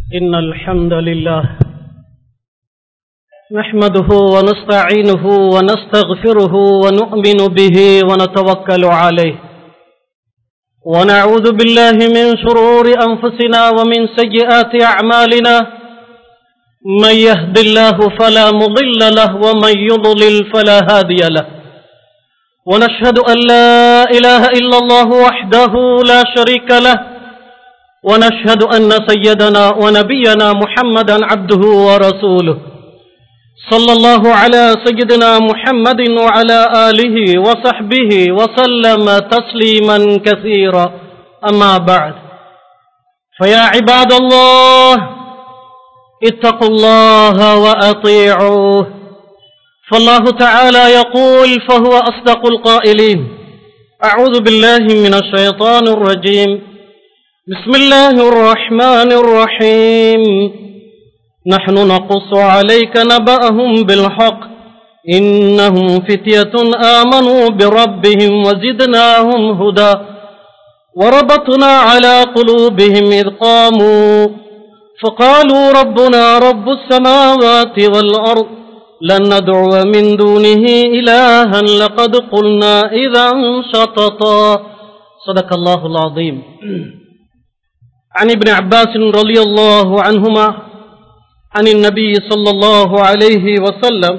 إن الحمد لله نحمده ونستعينه ونستغفره ونؤمن به ونتوكل عليه ونعوذ بالله من شرور أنفسنا ومن سيئات أعمالنا من يهد الله فلا مضل له ومن يضلل فلا هادي له ونشهد أن لا إله إلا الله وحده لا شريك له ونشهد أن سيدنا ونبينا محمدا عبده ورسوله صلى الله على سيدنا محمد وعلى آله وصحبه وسلم تسليما كثيرا أما بعد فيا عباد الله اتقوا الله وأطيعوه فالله تعالى يقول فهو أصدق القائلين أعوذ بالله من الشيطان الرجيم بسم الله الرحمن الرحيم نحن نقص عليك نبأهم بالحق إنهم فتية آمنوا بربهم وزدناهم هدى وربطنا على قلوبهم إذ قاموا فقالوا ربنا رب السماوات والأرض لن ندعو من دونه إلها لقد قلنا إذا شططا صدق الله العظيم عن ابن عباس رضي الله عنهما عن النبي صلى الله عليه وسلم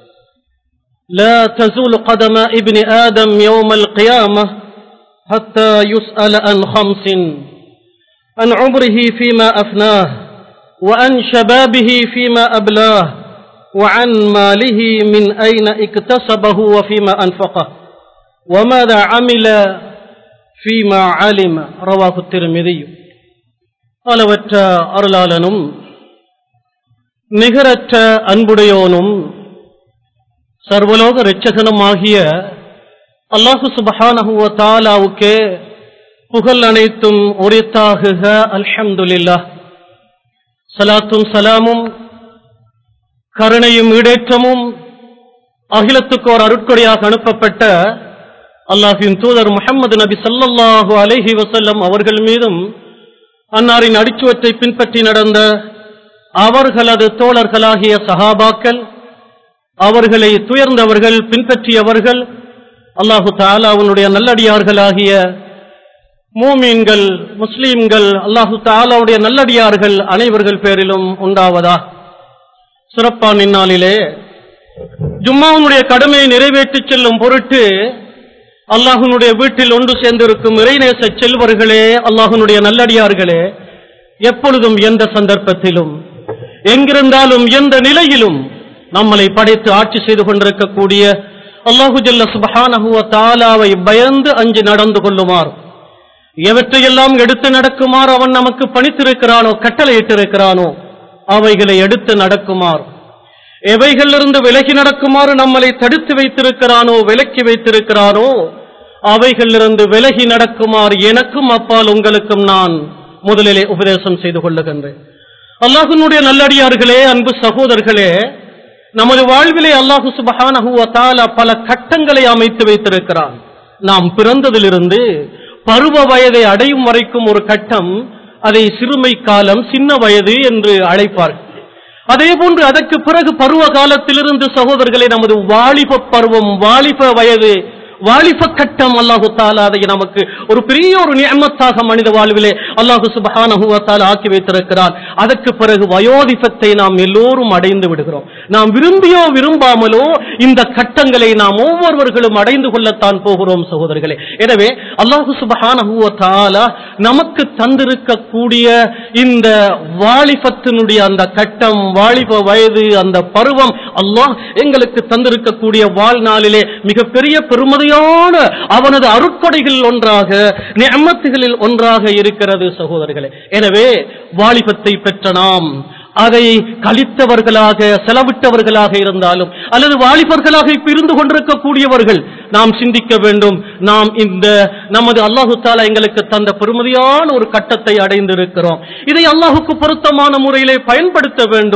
لا تزول قدم ابن آدم يوم القيامة حتى يسأل عن خمس عن عمره فيما أفناه وعن شبابه فيما أبلاه وعن ماله من أين اكتسبه وفيما أنفقه وماذا عمل فيما علم رواه الترمذي அளவற்ற அருளாளனும் நிகரற்ற அன்புடையோனும் சர்வலோக இரட்சகனுமாகிய அல்லாஹு சுபஹானஹுவ தாலாவுக்கே புகழ் அனைத்தும் உரித்தாகுக அல்ஹம்துலில்லா சலாத்தும் சலாமும் கருணையும் ஈடேற்றமும் அகிலத்துக்கு ஒரு அருட்கொடையாக அனுப்பப்பட்ட அல்லாஹின் தூதர் முகமது நபி சல்லல்லாஹு அலைஹி வசல்லம் அவர்கள் மீதும் அன்னாரின் அடிச்சுவற்றை பின்பற்றி நடந்த அவர்களது தோழர்களாகிய சஹாபாக்கள் அவர்களை துயர்ந்தவர்கள் பின்பற்றியவர்கள் அல்லாஹு தாலாவுடைய நல்லடியார்களாகிய மூமீன்கள் முஸ்லீம்கள் அல்லாஹு தாலாவுடைய நல்லடியார்கள் அனைவர்கள் பேரிலும் உண்டாவதா சிறப்பான் இந்நாளிலே ஜும்மாவுடைய கடமையை நிறைவேற்றிச் செல்லும் பொருட்டு அல்லாஹனுடைய வீட்டில் ஒன்று சேர்ந்திருக்கும் இறைநேச செல்வர்களே அல்லாஹனுடைய நல்லடியார்களே எப்பொழுதும் எந்த சந்தர்ப்பத்திலும் எங்கிருந்தாலும் எந்த நிலையிலும் நம்மளை படைத்து ஆட்சி செய்து கொண்டிருக்கக்கூடிய அல்லாஹு ஜல்ல சுபஹானஹுவ தாலாவை பயந்து அஞ்சு நடந்து கொள்ளுமாறு எவற்றையெல்லாம் எடுத்து நடக்குமாறு அவன் நமக்கு பணித்திருக்கிறானோ கட்டளையிட்டிருக்கிறானோ அவைகளை எடுத்து நடக்குமாறு எவைகளிலிருந்து விலகி நடக்குமாறு நம்மளை தடுத்து வைத்திருக்கிறானோ விலக்கி வைத்திருக்கிறானோ அவைகளிலிருந்து விலகி நடக்குமாறு எனக்கும் அப்பால் உங்களுக்கும் நான் முதலிலே உபதேசம் செய்து கொள்ளுகின்றேன் அல்லாஹுனுடைய நல்லடியார்களே அன்பு சகோதரர்களே நமது வாழ்விலே அல்லாஹு சுபஹானஹுவத்தால பல கட்டங்களை அமைத்து வைத்திருக்கிறான் நாம் பிறந்ததிலிருந்து பருவ வயதை அடையும் வரைக்கும் ஒரு கட்டம் அதை சிறுமை காலம் சின்ன வயது என்று அழைப்பார்கள் அதே போன்று அதற்கு பிறகு பருவ காலத்திலிருந்து சகோதரர்களை நமது வாலிப பருவம் வாலிப வயது வாலிப கட்டம் அல்லாஹு தாலா அதை நமக்கு ஒரு பெரிய ஒரு நியமத்தாக மனித வாழ்விலே அல்லாஹு சுபஹானஹுவத்தால் ஆக்கி வைத்திருக்கிறான் அதற்கு பிறகு வயோதிபத்தை நாம் எல்லோரும் அடைந்து விடுகிறோம் நாம் விரும்பியோ விரும்பாமலோ இந்த கட்டங்களை நாம் ஒவ்வொருவர்களும் அடைந்து கொள்ளத்தான் போகிறோம் சகோதரர்களே எனவே அல்லாஹு சுபஹானஹுவத்தாலா நமக்கு தந்திருக்கக்கூடிய இந்த வாலிபத்தினுடைய அந்த கட்டம் வாலிப வயது அந்த பருவம் அல்லாஹ் எங்களுக்கு தந்திருக்கக்கூடிய வாழ்நாளிலே மிகப்பெரிய பெருமதியான அவனது அருட்கொடைகள் ஒன்றாக நியமத்துகளில் ஒன்றாக இருக்கிறது சகோதரர்களே எனவே வாலிபத்தை பெற்ற நாம் அதை கழித்தவர்களாக செலவிட்டவர்களாக இருந்தாலும் அல்லது வாலிபர்களாக இப்ப இருந்து கொண்டிருக்கக்கூடியவர்கள் நாம் சிந்திக்க வேண்டும் நாம் இந்த நமது அல்லாஹு தாலா எங்களுக்கு தந்த பெருமதியான ஒரு கட்டத்தை அடைந்திருக்கிறோம் இதை அல்லாஹுக்கு பொருத்தமான முறையிலே பயன்படுத்த வேண்டும்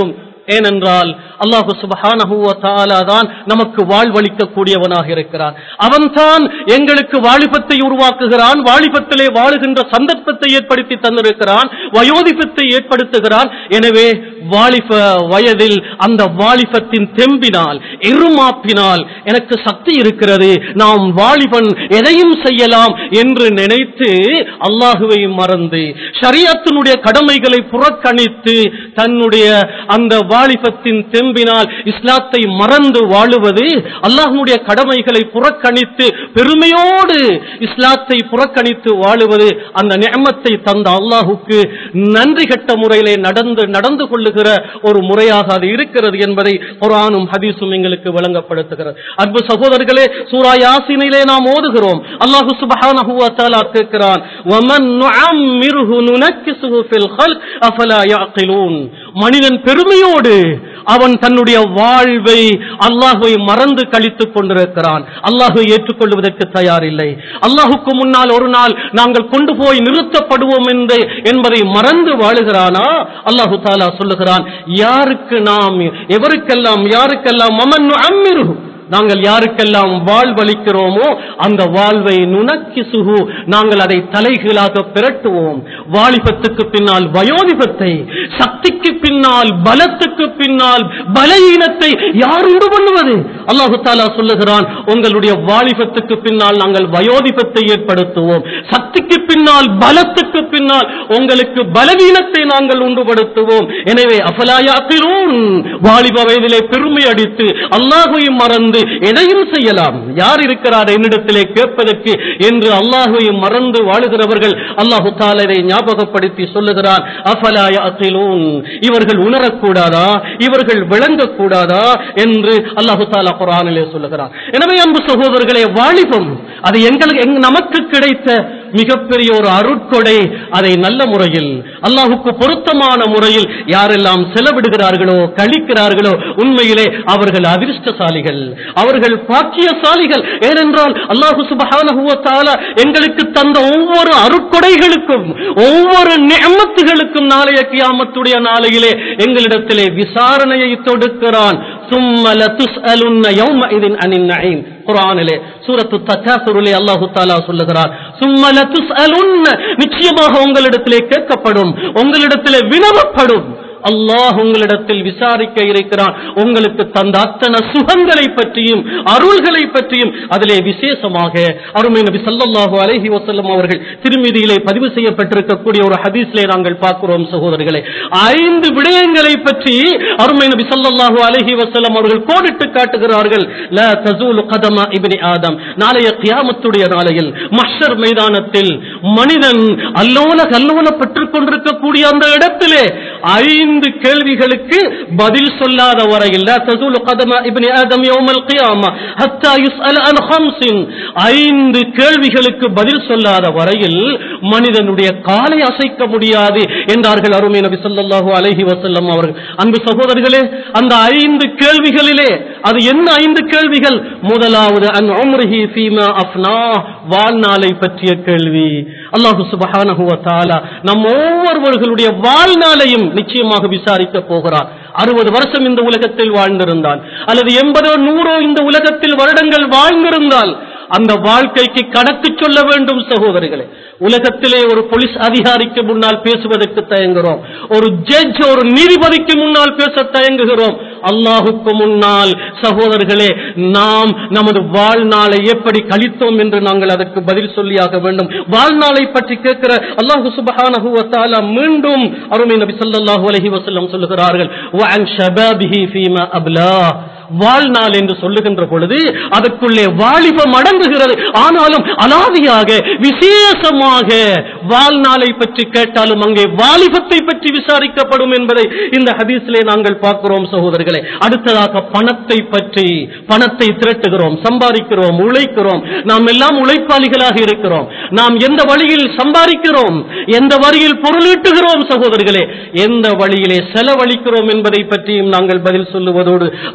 ஏனென்றால் அல்லாஹு சுபஹானஹு வ தஆலா தான் நமக்கு வாழ்வளிக்க கூடியவனாக இருக்கிறான் அவன்தான் எங்களுக்கு வாலிபத்தை உருவாக்குகிறான் வாலிபத்திலே வாழுகின்ற சந்தர்ப்பத்தை ஏற்படுத்தி தந்திருக்கிறான் வயோதிபத்தை ஏற்படுத்துகிறான் எனவே வாலிப வயதில் அந்த வாலிபத்தின் தெம்பினால் இருமாப்பினால் எனக்கு சக்தி இருக்கிறது நாம் வாலிபன் எதையும் செய்யலாம் என்று நினைத்து அல்லாஹுவை மறந்து ஷரியத்தினுடைய கடமைகளை புறக்கணித்து தன்னுடைய அந்த வாலிபத்தின் தெம்பினால் இஸ்லாத்தை மறந்து வாழுவது அல்லாஹ்வுடைய கடமைகளை புறக்கணித்து பெருமையோடு இஸ்லாத்தை புறக்கணித்து வாழுவது அந்த நியமத்தை தந்த அல்லாஹுக்கு நன்றி கட்ட முறையிலே நடந்து நடந்து கொள்ளுகிற ஒரு முறையாக அது இருக்கிறது என்பதை குர்ஆனும் ஹதீஸும் எங்களுக்கு விளங்கப்படுத்துகிறது அன்பு சகோதரர்களே சூரா யாசீனிலே நாம் ஓதுகிறோம் அல்லாஹு சுப்ஹானஹு வ தஆலா கேட்கிறான் வமன் நுஅம்மிருஹு நுனக்கிசுஹு ஃபில் ஹல்க் அஃபலா யஅகிலூன் மனிதன் பெருமையோடு அவன் தன்னுடைய வாழ்வை அல்லாஹுவை மறந்து கழித்துக் கொண்டிருக்கிறான் அல்லாஹுவை ஏற்றுக்கொள்வதற்கு தயாரில்லை அல்லாஹுக்கு முன்னால் ஒரு நாள் நாங்கள் கொண்டு போய் நிறுத்தப்படுவோம் என்று என்பதை மறந்து வாழுகிறானா அல்லாஹு தாலா சொல்லுகிறான் யாருக்கு நாம் எவருக்கெல்லாம் யாருக்கெல்லாம் மமன் அம்மிரு நாங்கள் யாருக்கெல்லாம் வாழ்வளிக்கிறோமோ அந்த வாழ்வை நுணக்கி சுகு நாங்கள் அதை தலைகீழாக பிரட்டுவோம் வாலிபத்துக்கு பின்னால் வயோதிபத்தை சக்திக்கு பின்னால் பலத்துக்கு பின்னால் பலவீனத்தை யார் உண்டு பண்ணுவது அல்லாஹு தாலா சொல்லுகிறான் உங்களுடைய வாலிபத்துக்கு பின்னால் நாங்கள் வயோதிபத்தை ஏற்படுத்துவோம் சக்திக்கு பின்னால் பலத்துக்கு பின்னால் உங்களுக்கு பலவீனத்தை நாங்கள் உண்டுபடுத்துவோம் எனவே அஃபலாயாத்திரும் வாலிப வயதிலே பெருமை அடித்து அல்லாஹுவை மறந்து எதையும் செய்யலாம் யார் இருக்கிறார் என்னிடத்திலே கேட்பதற்கு என்று அல்லாஹுவை மறந்து வாழுகிறவர்கள் அல்லாஹு தாலா இதை ஞாபகப்படுத்தி சொல்லுகிறான் அஃபலாயாத்திலூன் இவர்கள் உணரக்கூடாதா இவர்கள் விளங்கக்கூடாதா என்று அல்லாஹு தாலா குரானிலே சொல்லுகிறான் எனவே அன்பு சகோதரர்களே வாலிபம் அது எங்களுக்கு எங்க- நமக்கு கிடைத்த மிகப்பெரிய ஒரு அருட்கொடை அதை நல்ல முறையில் அல்லாஹுக்கு பொருத்தமான முறையில் யாரெல்லாம் செலவிடுகிறார்களோ கழிக்கிறார்களோ உண்மையிலே அவர்கள் அதிர்ஷ்டசாலிகள் அவர்கள் பாக்கியசாலிகள் ஏனென்றால் அல்லாஹு சுபஹானஹு வ தஆலா எங்களுக்கு தந்த ஒவ்வொரு அருட்கொடைகளுக்கும் ஒவ்வொரு நியமத்துகளுக்கும் நாளைய கியாமத்துடைய நாளையிலே எங்களிடத்திலே விசாரணையை தொடுக்கிறான் ثم لتسألن يومئذ عن النعيم குர்ஆனிலே சூரத்து தக்காசுரிலே அல்லாஹு தஆலா சொல்லுகிறார் ثم لتسألن நிச்சயமாக உங்களிடத்திலே கேட்கப்படும் உங்களிடத்திலே வினவப்படும் அல்லாஹ் உங்களிடத்தில் விசாரிக்க இருக்கிறான் உங்களுக்கு தந்த அத்தனை சுகங்களை பற்றியும் அருள்களை பற்றியும் அதிலே விசேஷமாக அருமை நபி ஸல்லல்லாஹு அலைஹி வஸல்லம் அவர்கள் திருமதியிலே பதிவு செய்யப்பட்டிருக்கக்கூடிய ஒரு ஹதீஸ்லே நாங்கள் பார்க்கிறோம் சகோதரர்களே ஐந்து விடயங்களை பற்றி அருமை நபி ஸல்லல்லாஹு அலைஹி வஸல்லம் அவர்கள் கோடிட்டு காட்டுகிறார்கள் லா தஸூலு கதம இப்னி ஆதம் நாளைய கியாமத்துடைய நாளையில் மஹ்ஷர் மைதானத்தில் மனிதன் அல்லோல கல்லோல பெற்றுக் கொண்டிருக்கக்கூடிய அந்த இடத்திலே ஐந்து கேள்விகளுக்கு பதில் சொல்லாத வரையில் லா தஸூலு கதம இப்னி ஆதம் யௌமல் கியாம ஹத்தா யுஸ்அல் அன் ஹம்ஸின் ஐந்து கேள்விகளுக்கு பதில் சொல்லாத வரையில் மனிதனுடைய காலை அசைக்க முடியாது என்றார்கள் அருமை நபி ஸல்லல்லாஹு அலைஹி வஸல்லம் அவர்கள் அன்பு சகோதரர்களே அந்த ஐந்து கேள்விகளிலே அது என்ன ஐந்து கேள்விகள் முதலாவது அன் உம்ரிஹி ஃபீமா அஃப்னா வாழ்நாளை பற்றிய கேள்வி அல்லாஹு சுப்ஹானஹு வ தஆலா நம் ஒவ்வொருவர்களுடைய வாழ்நாளையும் நிச்சயமாக விசாரிக்க போகிறார் அறுபது வருஷம் இந்த உலகத்தில் வாழ்ந்திருந்தான் அல்லது எண்பதோ நூறோ இந்த உலகத்தில் வருடங்கள் வாழ்ந்திருந்தால் அந்த வாழ்க்கைக்கு கணக்கு சொல்ல வேண்டும் சகோதரிகளே உலகத்திலே ஒரு போலீஸ் அதிகாரிக்கு முன்னால் பேசுவதற்கு தயங்குகிறோம் ஒரு ஜட்ஜ் ஒரு நீதிபதிக்கு முன்னால் பேச தயங்குகிறோம் அல்லாஹுக்கு முன்னால் சகோதரர்களே நாம் நமது வாழ்நாளை எப்படி கழித்தோம் என்று நாங்கள் அதற்கு பதில் சொல்லியாக வேண்டும் வாழ்நாளை பற்றி கேட்கிற அல்லாஹு சுபஹானஹு வ தஆலா மீண்டும் அருமை நபி ஸல்லல்லாஹு அலைஹி வஸல்லம் சொல்லுகிறார்கள் வ அன் ஷபாபிஹி ஃபீமா அப்லா வாழ்நாள் என்று சொல்லுகின்ற பொழுது அதற்குள்ளே வாலிபம் அடங்குகிறது ஆனாலும் அலாதியாக விசேஷமாக வாழ்நாளை பற்றி கேட்டாலும் அங்கே வாலிபத்தை பற்றி விசாரிக்கப்படும் என்பதை இந்த ஹதீஸிலே நாங்கள் பார்க்கிறோம் சகோதரர்களே அடுத்ததாக பணத்தை பற்றி பணத்தை திரட்டுகிறோம் சம்பாதிக்கிறோம் உழைக்கிறோம் நாம் எல்லாம் உழைப்பாளிகளாக இருக்கிறோம் நாம் எந்த வழியில் சம்பாதிக்கிறோம் எந்த வழியில் பொருளீட்டுகிறோம் சகோதரர்களே எந்த வழியிலே செலவழிக்கிறோம் என்பதை பற்றியும் நாங்கள் பதில் சொல்லுவதோடு அடுத்ததாக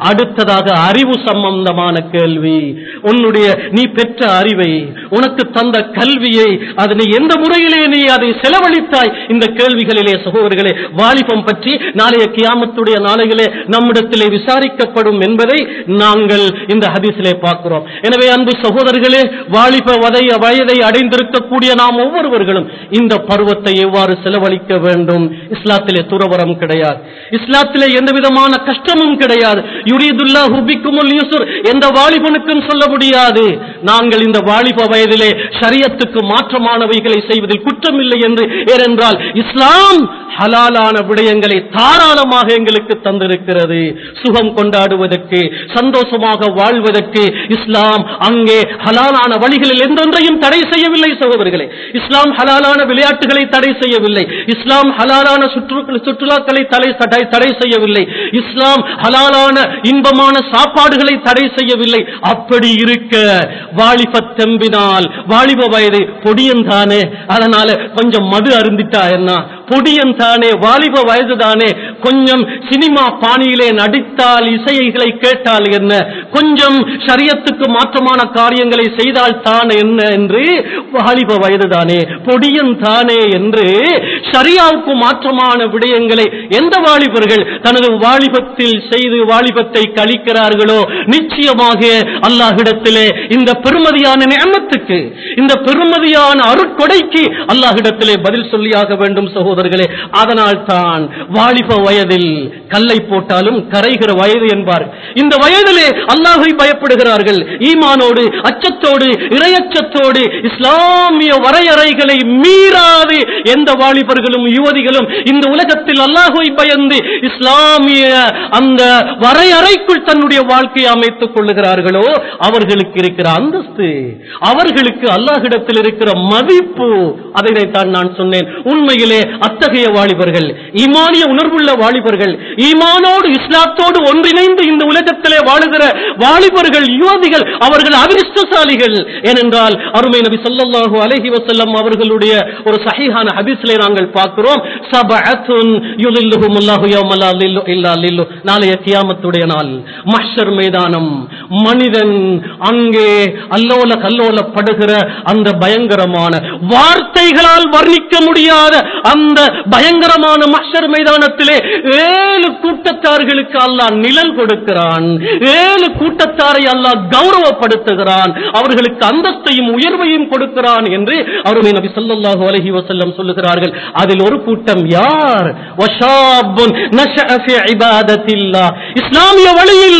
அடுத்ததாக அறிவு சம்பந்தமான கேள்வி உன்னுடைய நீ பெற்ற அறிவை உனக்கு தந்த கல்வியை அதனை எந்த முறையிலே நீ அதை செலவழித்தாய் இந்த கேள்விகளிலே சகோதரர்களே வாலிபம் பற்றி நாளைய கியாமத்துடைய நாளைகளே நம்மிடத்திலே விசாரிக்கப்படும் என்பதை நாங்கள் இந்த ஹதீஸிலே பார்க்கிறோம் எனவே அன்பு சகோதரர்களே வாலிப வதைய வயதை அடைந்திருக்கக்கூடிய நாம் ஒவ்வொருவர்களும் இந்த பருவத்தை எவ்வாறு செலவழிக்க வேண்டும் இஸ்லாத்திலே துறவரம் கிடையாது இஸ்லாத்திலே எந்த விதமான கஷ்டமும் கிடையாது யுரீதுல்லா ஹுபிக்குமுல் யூசுர் எந்த வாலிபனுக்கும் சொல்ல முடியாது நாங்கள் இந்த வாலிப வயதிலே ஷரியத்துக்கு மாற்றமானவைகளை செய்வதில் குற்றமில்லை என்று ஏனென்றால் இஸ்லாம் ஹலாலான விடயங்களை தாராளமாக எங்களுக்கு தந்திருக்கிறது சுகம் கொண்டாடுவதற்கு சந்தோஷமாக வாழ்வதற்கு இஸ்லாம் அங்கே ஹலாலான வழிகளில் எந்தொன்றையும் தடை செய்யவில்லை சகோதரர்களே இஸ்லாம் ஹலாலான விளையாட்டுகளை தடை செய்யவில்லை இஸ்லாம் ஹலாலான சுற்று சுற்றுலாக்களை தடை தடை தடை செய்யவில்லை இஸ்லாம் ஹலாலான இன்பமான சாப்பாடுகளை தடை செய்யவில்லை அப்படி இருக்க வாலிப தெம்பினால் வாலிப வயது பொடியந்தானே அதனால கொஞ்சம் மது அருந்திட்டா என்ன பொடியன் தானே வாலிப வயது தானே கொஞ்சம் சினிமா பாணியிலே நடித்தால் இசைகளை கேட்டால் என்ன கொஞ்சம் ஷரியத்துக்கு மாற்றமான காரியங்களை செய்தால் தான் என்ன என்று வாலிப வயது தானே பொடியன் தானே என்று ஷரியாவுக்கு மாற்றமான விடயங்களை எந்த வாலிபர்கள் தனது வாலிபத்தில் செய்து வாலிபத்தை கழிக்கிறார்களோ நிச்சயமாக அல்லாஹ்விடத்திலே இந்த பெருமதியான நியமத்துக்கு இந்த பெருமதியான அருட்கொடைக்கு அல்லாஹ்விடத்திலே பதில் சொல்லியாக வேண்டும் சகோதரர்களே அதனால் தான் வாலிப வயதில் கல்லை போட்டாலும் கரைகிற வயது என்பார் இந்த வயதிலே அல்லாஹை பயப்படுகிறார்கள் ஈமானோடு அச்சத்தோடு இரையச்சத்தோடு இஸ்லாமிய வரையறைகளை மீறாது எந்த வாலிபர்களும் யுவதிகளும் இந்த உலகத்தில் அல்லாஹை பயந்து இஸ்லாமிய அந்த வரையறைக்குள் தன்னுடைய வாழ்க்கையை அமைத்துக் கொள்ளுகிறார்களோ அவர்களுக்கு இருக்கிற அந்தஸ்து அவர்களுக்கு அல்லாஹிடத்தில் இருக்கிற மதிப்பு அதைத்தான் நான் சொன்னேன் உண்மையிலே அத்தகைய வாலிபர்கள் ஈமானிய உணர்வுள்ள வாலிபர்கள் ஈமானோடு இஸ்லாத்தோடு ஒன்றிணைந்து இந்த உலகத்திலே வாழுகிற வாலிபர்கள் யுவதிகள் அவர்கள் அதிர்ஷ்டசாலிகள் ஏனென்றால் அருமை நபி ஸல்லல்லாஹு அலைஹி வஸல்லம் அவர்களுடைய ஒரு சஹீஹான ஹதீஸிலே நாங்கள் பார்க்கிறோம் சபஅத்துன் யுலில்லுஹுமுல்லாஹு யௌம லா லில்லு இல்லா லில்லு நாளைய கியாமத்துடைய நாள் மஹ்ஷர் மைதானம் மனிதன் அங்கே அல்லோல கல்லோலப்படுகிற அந்த பயங்கரமான வார்த்தைகளால் வர்ணிக்க முடியாத அந்த பயங்கரமான மஹ்ஷர் மைதானத்திலே ஏழு கூட்டத்தார்களுக்கு அல்லாஹ் நிழல் கொடுக்கிறான் ஏழு கூட்டத்தாரை அல்லாஹ் கௌரவப்படுத்துகிறான் அவர்களுக்கு அந்தஸ்தையும் உயர்வையும் கொடுக்கிறான் என்று அருமை நபி ஸல்லல்லாஹு அலைஹி வஸல்லம் சொல்லுகிறார்கள் அதில் ஒரு கூட்டம் யார் வஷாபுன் நஷஅ ஃபி இபாதத்தில்லாஹ் இஸ்லாமிய வழியில்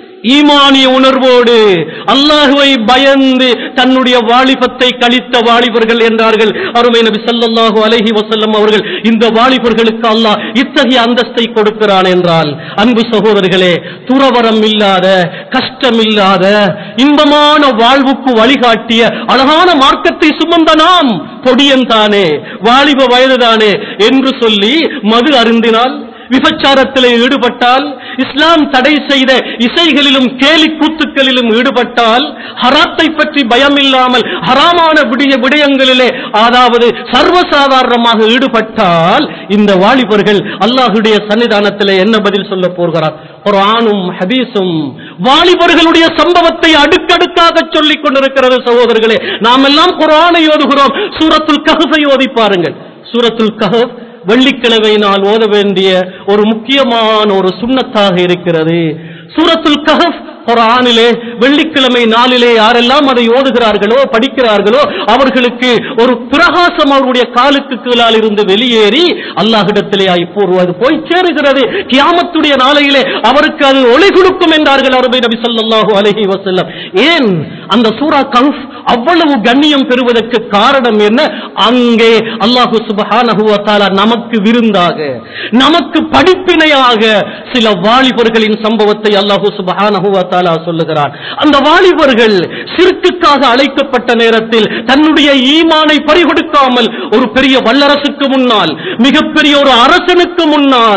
ஈமானிய உணர்வோடு அல்லாஹுவை பயந்து தன்னுடைய வாலிபத்தை கழித்த வாலிபர்கள் என்றார்கள் அருமை நபி ஸல்லல்லாஹு அலைஹி வஸல்லம் அவர்கள் இந்த வாலிபர்களுக்கு அல்லாஹ் இத்தகைய அந்தஸ்தை கொடுக்கிறான் என்றால் அன்பு சகோதரர்களே துறவரம் இல்லாத கஷ்டம் இல்லாத இன்பமான வாழ்வுக்கு வழிகாட்டிய அழகான மார்க்கத்தை சுமந்த நாம் பொடியன் தானே வாலிப வயதுதானே என்று சொல்லி மது அருந்தினால் விபச்சாரத்திலே ஈடுபட்டால் இஸ்லாம் தடை செய்த இசைகளிலும் கேலி கூத்துக்களிலும் ஈடுபட்டால் ஹராத்தை பற்றி பயம் இல்லாமல் ஹராமான விடிய விடயங்களிலே அதாவது சர்வசாதாரணமாக ஈடுபட்டால் இந்த வாலிபர்கள் அல்லாஹுடைய சன்னிதானத்திலே என்ன பதில் சொல்ல போகிறார் குர்ஆனும் ஹதீஸும் வாலிபர்களுடைய சம்பவத்தை அடுக்கடுக்காக சொல்லிக் கொண்டிருக்கிறது சகோதரர்களே நாம் எல்லாம் குர்ஆனை ஓதுகிறோம் சூரத்துல் கஹஃபை ஓதி பாருங்கள் சூரத்துல் கஹஃப் வெள்ளிக்கிழமை நாள் ஓத வேண்டிய ஒரு முக்கியமான ஒரு சுண்ணத்தாக இருக்கிறது சூரத்துல் கஹஃப் குர்ஆனிலே வெள்ளிக்கிழமை நாளிலே யாரெல்லாம் அதை ஓதுகிறார்களோ படிக்கிறார்களோ அவர்களுக்கு ஒரு பிரகாசம் அவருடைய காலுக்கு கீழால் இருந்து வெளியேறி அல்லாஹ்விடத்திலே இப்போ அது போய் சேருகிறது கியாமத்துடைய நாளையிலே அவருக்கு அது ஒளி கொடுக்கும் என்றார்கள் அருமை நபி ஸல்லல்லாஹு அலைஹி வஸல்லம் ஏன் அந்த சூரா கஹஃப் அவ்வளவு கண்ணியம் பெறுவதற்கு காரணம் என்ன அங்கே அல்லாஹு சுப்ஹானஹு வ தஆலா நமக்கு விருந்தாக நமக்கு படிப்பினையாக சில வாலிபர்களின் சம்பவத்தை அல்லாஹு சுப்ஹானஹு வ தஆலா சொல்லுகிறான் அந்த வாலிபர்கள் சிறுக்குக்காக அழைக்கப்பட்ட நேரத்தில் தன்னுடைய ஈமானை பறிகொடுக்காமல் ஒரு பெரிய வல்லரசுக்கு முன்னால் மிகப்பெரிய ஒரு அரசனுக்கு முன்னால்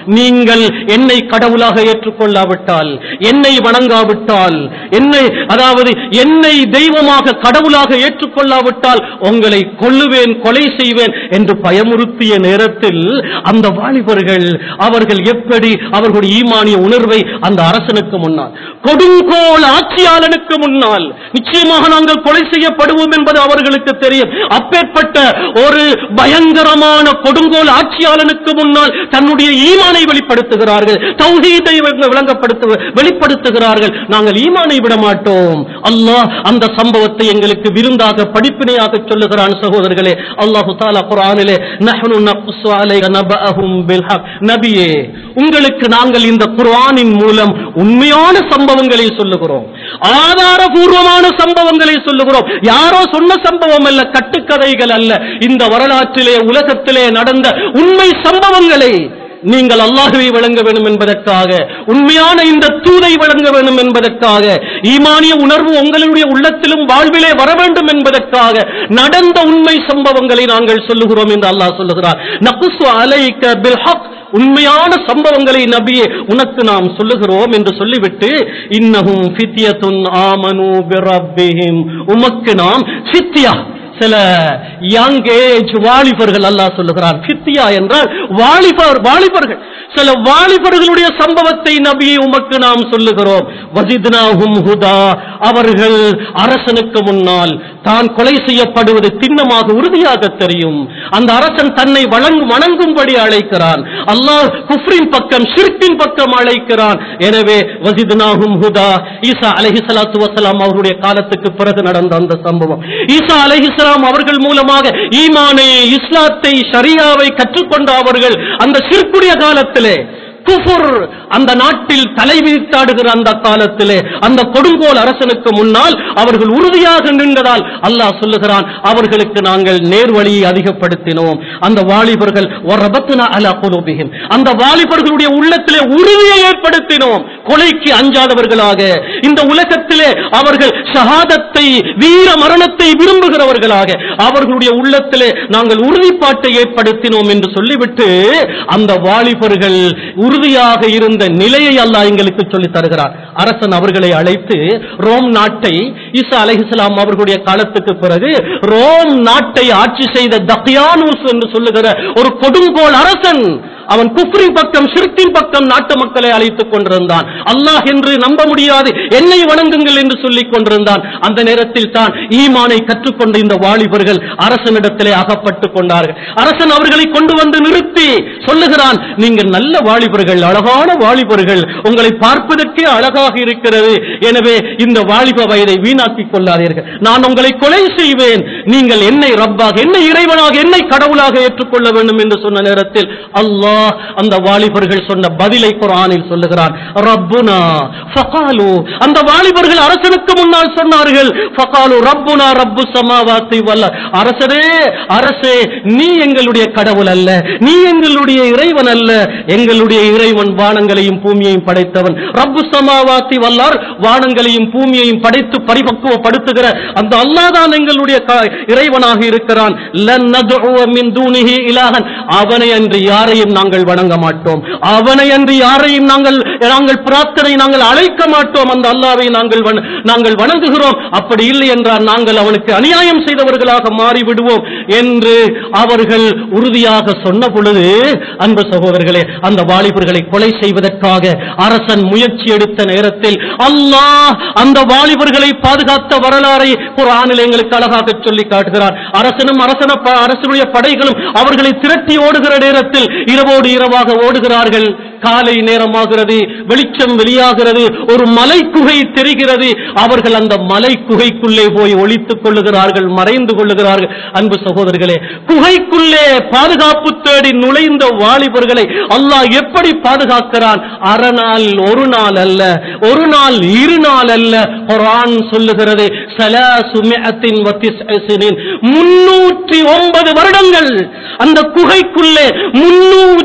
நீங்கள் என்னை கடவுளாக ஏற்றுக்கொள்ளாவிட்டால் என்னை வணங்காவிட்டால் என்னை அதாவது என்னை தெய்வமாக கடவுளாக ஏற்றுக்கொள்ளாவிட்டால் உங்களை கொல்லுவேன் கொலை செய்வேன் என்று பயமுறுத்திய நேரத்தில் அந்த வாலிபர்கள் அவர்கள் எப்படி அவர்களுடைய ஈமானிய உணர்வை அந்த அரசனுக்கு முன்னால் கொடுங்கோல் ஆட்சியாளனுக்கு முன்னால் நிச்சயமாக நாங்கள் கொலை செய்யப்படுவோம் என்பது அவர்களுக்கு தெரியும் அப்பேற்பட்ட ஒரு பயங்கரமான கொடுங்கோல் ஆட்சியாளனுக்கு முன்னால் தன்னுடைய ஈமானை வெளிப்படுத்துகிறார்கள் தௌஹீதை விளங்கப்படுத்து வெளிப்படுத்துகிறார்கள் நாங்கள் ஈமானை விட மாட்டோம் அல்லாஹ் அந்த சம்பவத்தை எங்களுக்கு விருந்தாக படிப்பினையாக சொல்லுகிறான் சகோதரர்களே அல்லாஹு தாலா குர்ஆனிலே நஹ்னு நக்ஸு அலைக நபஅஹும் பில் ஹக் நபியே உங்களுக்கு நாங்கள் இந்த குர்ஆனின் மூலம் உண்மையான சம்பவங்களை சொல்லுகிறோம் ஆதாரபூர்வமான சம்பவங்களை சொல்லுகிறோம் யாரோ சொன்ன சம்பவம் அல்ல கட்டுக்கதைகள் அல்ல இந்த வரலாற்றிலே உலகத்திலே நடந்த உண்மை சம்பவங்களை நீங்கள் அல்லாஹுவை வழங்க வேண்டும் என்பதற்காக உண்மையான இந்த தூதை வழங்க வேண்டும் என்பதற்காக ஈமானிய உணர்வு உங்களுடைய உள்ளத்திலும் வாழ்விலே வர வேண்டும் என்பதற்காக நடந்த உண்மை சம்பவங்களை நாங்கள் சொல்லுகிறோம் என்று அல்லாஹ் சொல்லுகிறார் நகுசு அலைக்க பில் ஹக் உண்மையான சம்பவங்களை நபியே உனக்கு நாம் சொல்லுகிறோம் என்று சொல்லிவிட்டு இன்னஹும் ஃபித்யத்துன் ஆமனு பிரப்பிஹிம் உமக்கு நாம் ஃபித்யா சில யங் ஏஜ் வாலிபர்கள் அல்லாஹ் சொல்லுகிறார் ஃபித்தியா என்றால் வாலிபர் வாலிபர்கள் சில வாலிபர்களுடைய சம்பவத்தை நபியை உமக்கு நாம் சொல்லுகிறோம் வசித்னாஹும் ஹுதா அவர்கள் அரசனுக்கு முன்னால் தான் கொலை செய்யப்படுவது திண்ணமாக உறுதியாக தெரியும் அந்த அரசன் தன்னை வழங்கும் வணங்கும்படி அழைக்கிறான் அல்லாஹ் குஃப்ரின் பக்கம் ஷிர்கின் பக்கம் அழைக்கிறான் எனவே வசித்னாஹும் ஹுதா ஈசா அலைஹி ஸலாத்து வஸலாம் அவருடைய காலத்துக்கு பிறகு நடந்த அந்த சம்பவம் ஈசா அலைஹிஸ்ஸலாம் அவர்கள் மூலமாக ஈமானை இஸ்லாத்தை ஷரியாவை கற்றுக்கொண்ட அவர்கள் அந்த சிற்குடைய காலத்திலே குஃபுர் அந்த நாட்டில் தலை விரித்தாடுகிற அந்த காலத்திலே அந்த கொடுங்கோல் அரசனுக்கு முன்னால் அவர்கள் உறுதியாக நின்றதால் அல்லாஹ் சொல்லுகிறான் அவர்களுக்கு நாங்கள் நேர்வழியை அதிகப்படுத்தினோம் அந்த வாலிபர்கள் ஒரபத்துனா அலா குலூபிஹிம் அந்த வாலிபர்களுடைய உள்ளத்திலே உறுதியை ஏற்படுத்தினோம் கொலைக்கு அஞ்சாதவர்களாக இந்த உலகத்திலே அவர்கள் ஷஹாதத்தை வீர மரணத்தை விரும்புகிறவர்களாக அவர்களுடைய உள்ளத்திலே நாங்கள் உறுதிப்பாட்டை ஏற்படுத்தினோம் என்று சொல்லிவிட்டு அந்த வாலிபர்கள் உறுதியாக இருந்த நிலையை அல்லாஹ் எங்களுக்கு சொல்லித் தருகிறார் அரசன் அவர்களை அழைத்து ரோம் நாட்டை ஈசா அலைஹிஸ்ஸலாம் அவர்களுடைய காலத்துக்கு பிறகு ரோம் நாட்டை ஆட்சி செய்த தக்கியானூஸ் என்று சொல்லுகிற ஒரு கொடுங்கோல் அரசன் அவன் குஃப்ரின் பக்கம் ஷிர்கின் பக்கம் நாட்டு மக்களை அழைத்துக் கொண்டிருந்தான் அல்லாஹ் என்று நம்ப முடியாது என்னை வணங்குங்கள் என்று சொல்லிக் கொண்டிருந்தான் அந்த நேரத்தில் தான் ஈமானை கற்றுக்கொண்ட இந்த வாலிபர்கள் அரசனிடத்திலே அகப்பட்டுக் கொண்டார்கள் அரசன் அவர்களை கொண்டு வந்து நிறுத்தி சொல்லுகிறான் நீங்கள் நல்ல வாலிபர்கள் அழகான வாலிபர்கள் உங்களை பார்ப்பதற்கே அழகாக இருக்கிறது எனவே இந்த வாலிப வயதை வீணாக்கிக் கொள்ளாதீர்கள் நான் உங்களை கொலை செய்வேன் நீங்கள் என்னை ரப்பாக என்னை இறைவனாக என்னை கடவுளாக ஏற்றுக்கொள்ள வேண்டும் என்று சொன்ன நேரத்தில் அல்லாஹ் அந்த வாலிபர்கள் சொன்ன பதிலை குர்ஆனில் சொல்லுகிறான் ரப்புனா ஃபகாலு அந்த வாலிபர்கள் அரசனுக்கு முன்னால் சொன்னார்கள் ஃபகாலு ரப்புனா ரப்பு சமாவாத்தி வல்ல அரசரே அரசே நீ எங்களுடைய கடவுள் அல்ல நீ எங்களுடைய இறைவன் அல்ல எங்களுடைய இறைவன் வானங்களையும் பூமியையும் படைத்தவன் ரப்பு சமாவாத்தி வல்லார் வானங்களையும் பூமியையும் படைத்து பரிபக்குவப்படுத்துகிற அந்த அல்லாஹ் தான் எங்களுடைய க- இறைவனாக இருக்கிறான் லன் நதுஉ மின் தூனிஹி இலாஹன் அவனை அன்று யாரையும் நாங்கள் வணங்க மாட்டோம் அவனை அன்று யாரையும் நாங்கள் நாங்கள் பிரார்த்தனை நாங்கள் அழைக்க மாட்டோம் அந்த அல்லாவை நாங்கள் வண- நாங்கள் வணங்குகிறோம் அப்படி இல்லை என்றால் நாங்கள் அவனுக்கு அநியாயம் செய்தவர்களாக மாறி விடுவோம் என்று அவர்கள் உறுதியாக சொன்ன பொழுது அன்பு சகோதரர்களே அந்த வாலிபர்களை கொலை செய்வதற்காக அரசன் முயற்சி எடுத்த நேரத்தில் அல்லாஹ் அந்த வாலிபர்களை பாதுகாத்த வரலாறை குர்ஆனில் எங்களுக்கு அழகாக சொல்லி காட்டுகிறார் அரசனும் அரசன ப- அரசனுடைய படைகளும் அவர்களை திரட்டி ஓடுகிற நேரத்தில் இரவோடு இரவாக ஓடுகிறார்கள் காலை நேரமாகிறது வெளிச்சம் வெளியாகிறது ஒரு மலை குகை தெரிகிறது அவர்கள் அந்த மலை குகைக்குள்ளே போய் ஒளித்துக் கொள்ளுகிறார்கள் மறைந்து கொள்ளுகிறார்கள் அன்பு சகோதரர்களே குகைக்குள்ளே பாதுகாப்பு தேடி நுழைந்த வாலிபர்களை அல்லாஹ் எப்படி பாதுகாக்கிறான் அறநாள் ஒரு நாள் அல்ல ஒரு நாள் இரு நாள் அல்ல குர்ஆன் சொல்லுகிறது சலாசு மிஅத்தின் வ திஸ்அ சினீன். முன்னூற்றி ஒன்பது வருடங்கள் அந்த குகைக்குள்ளே முன்னூற்றி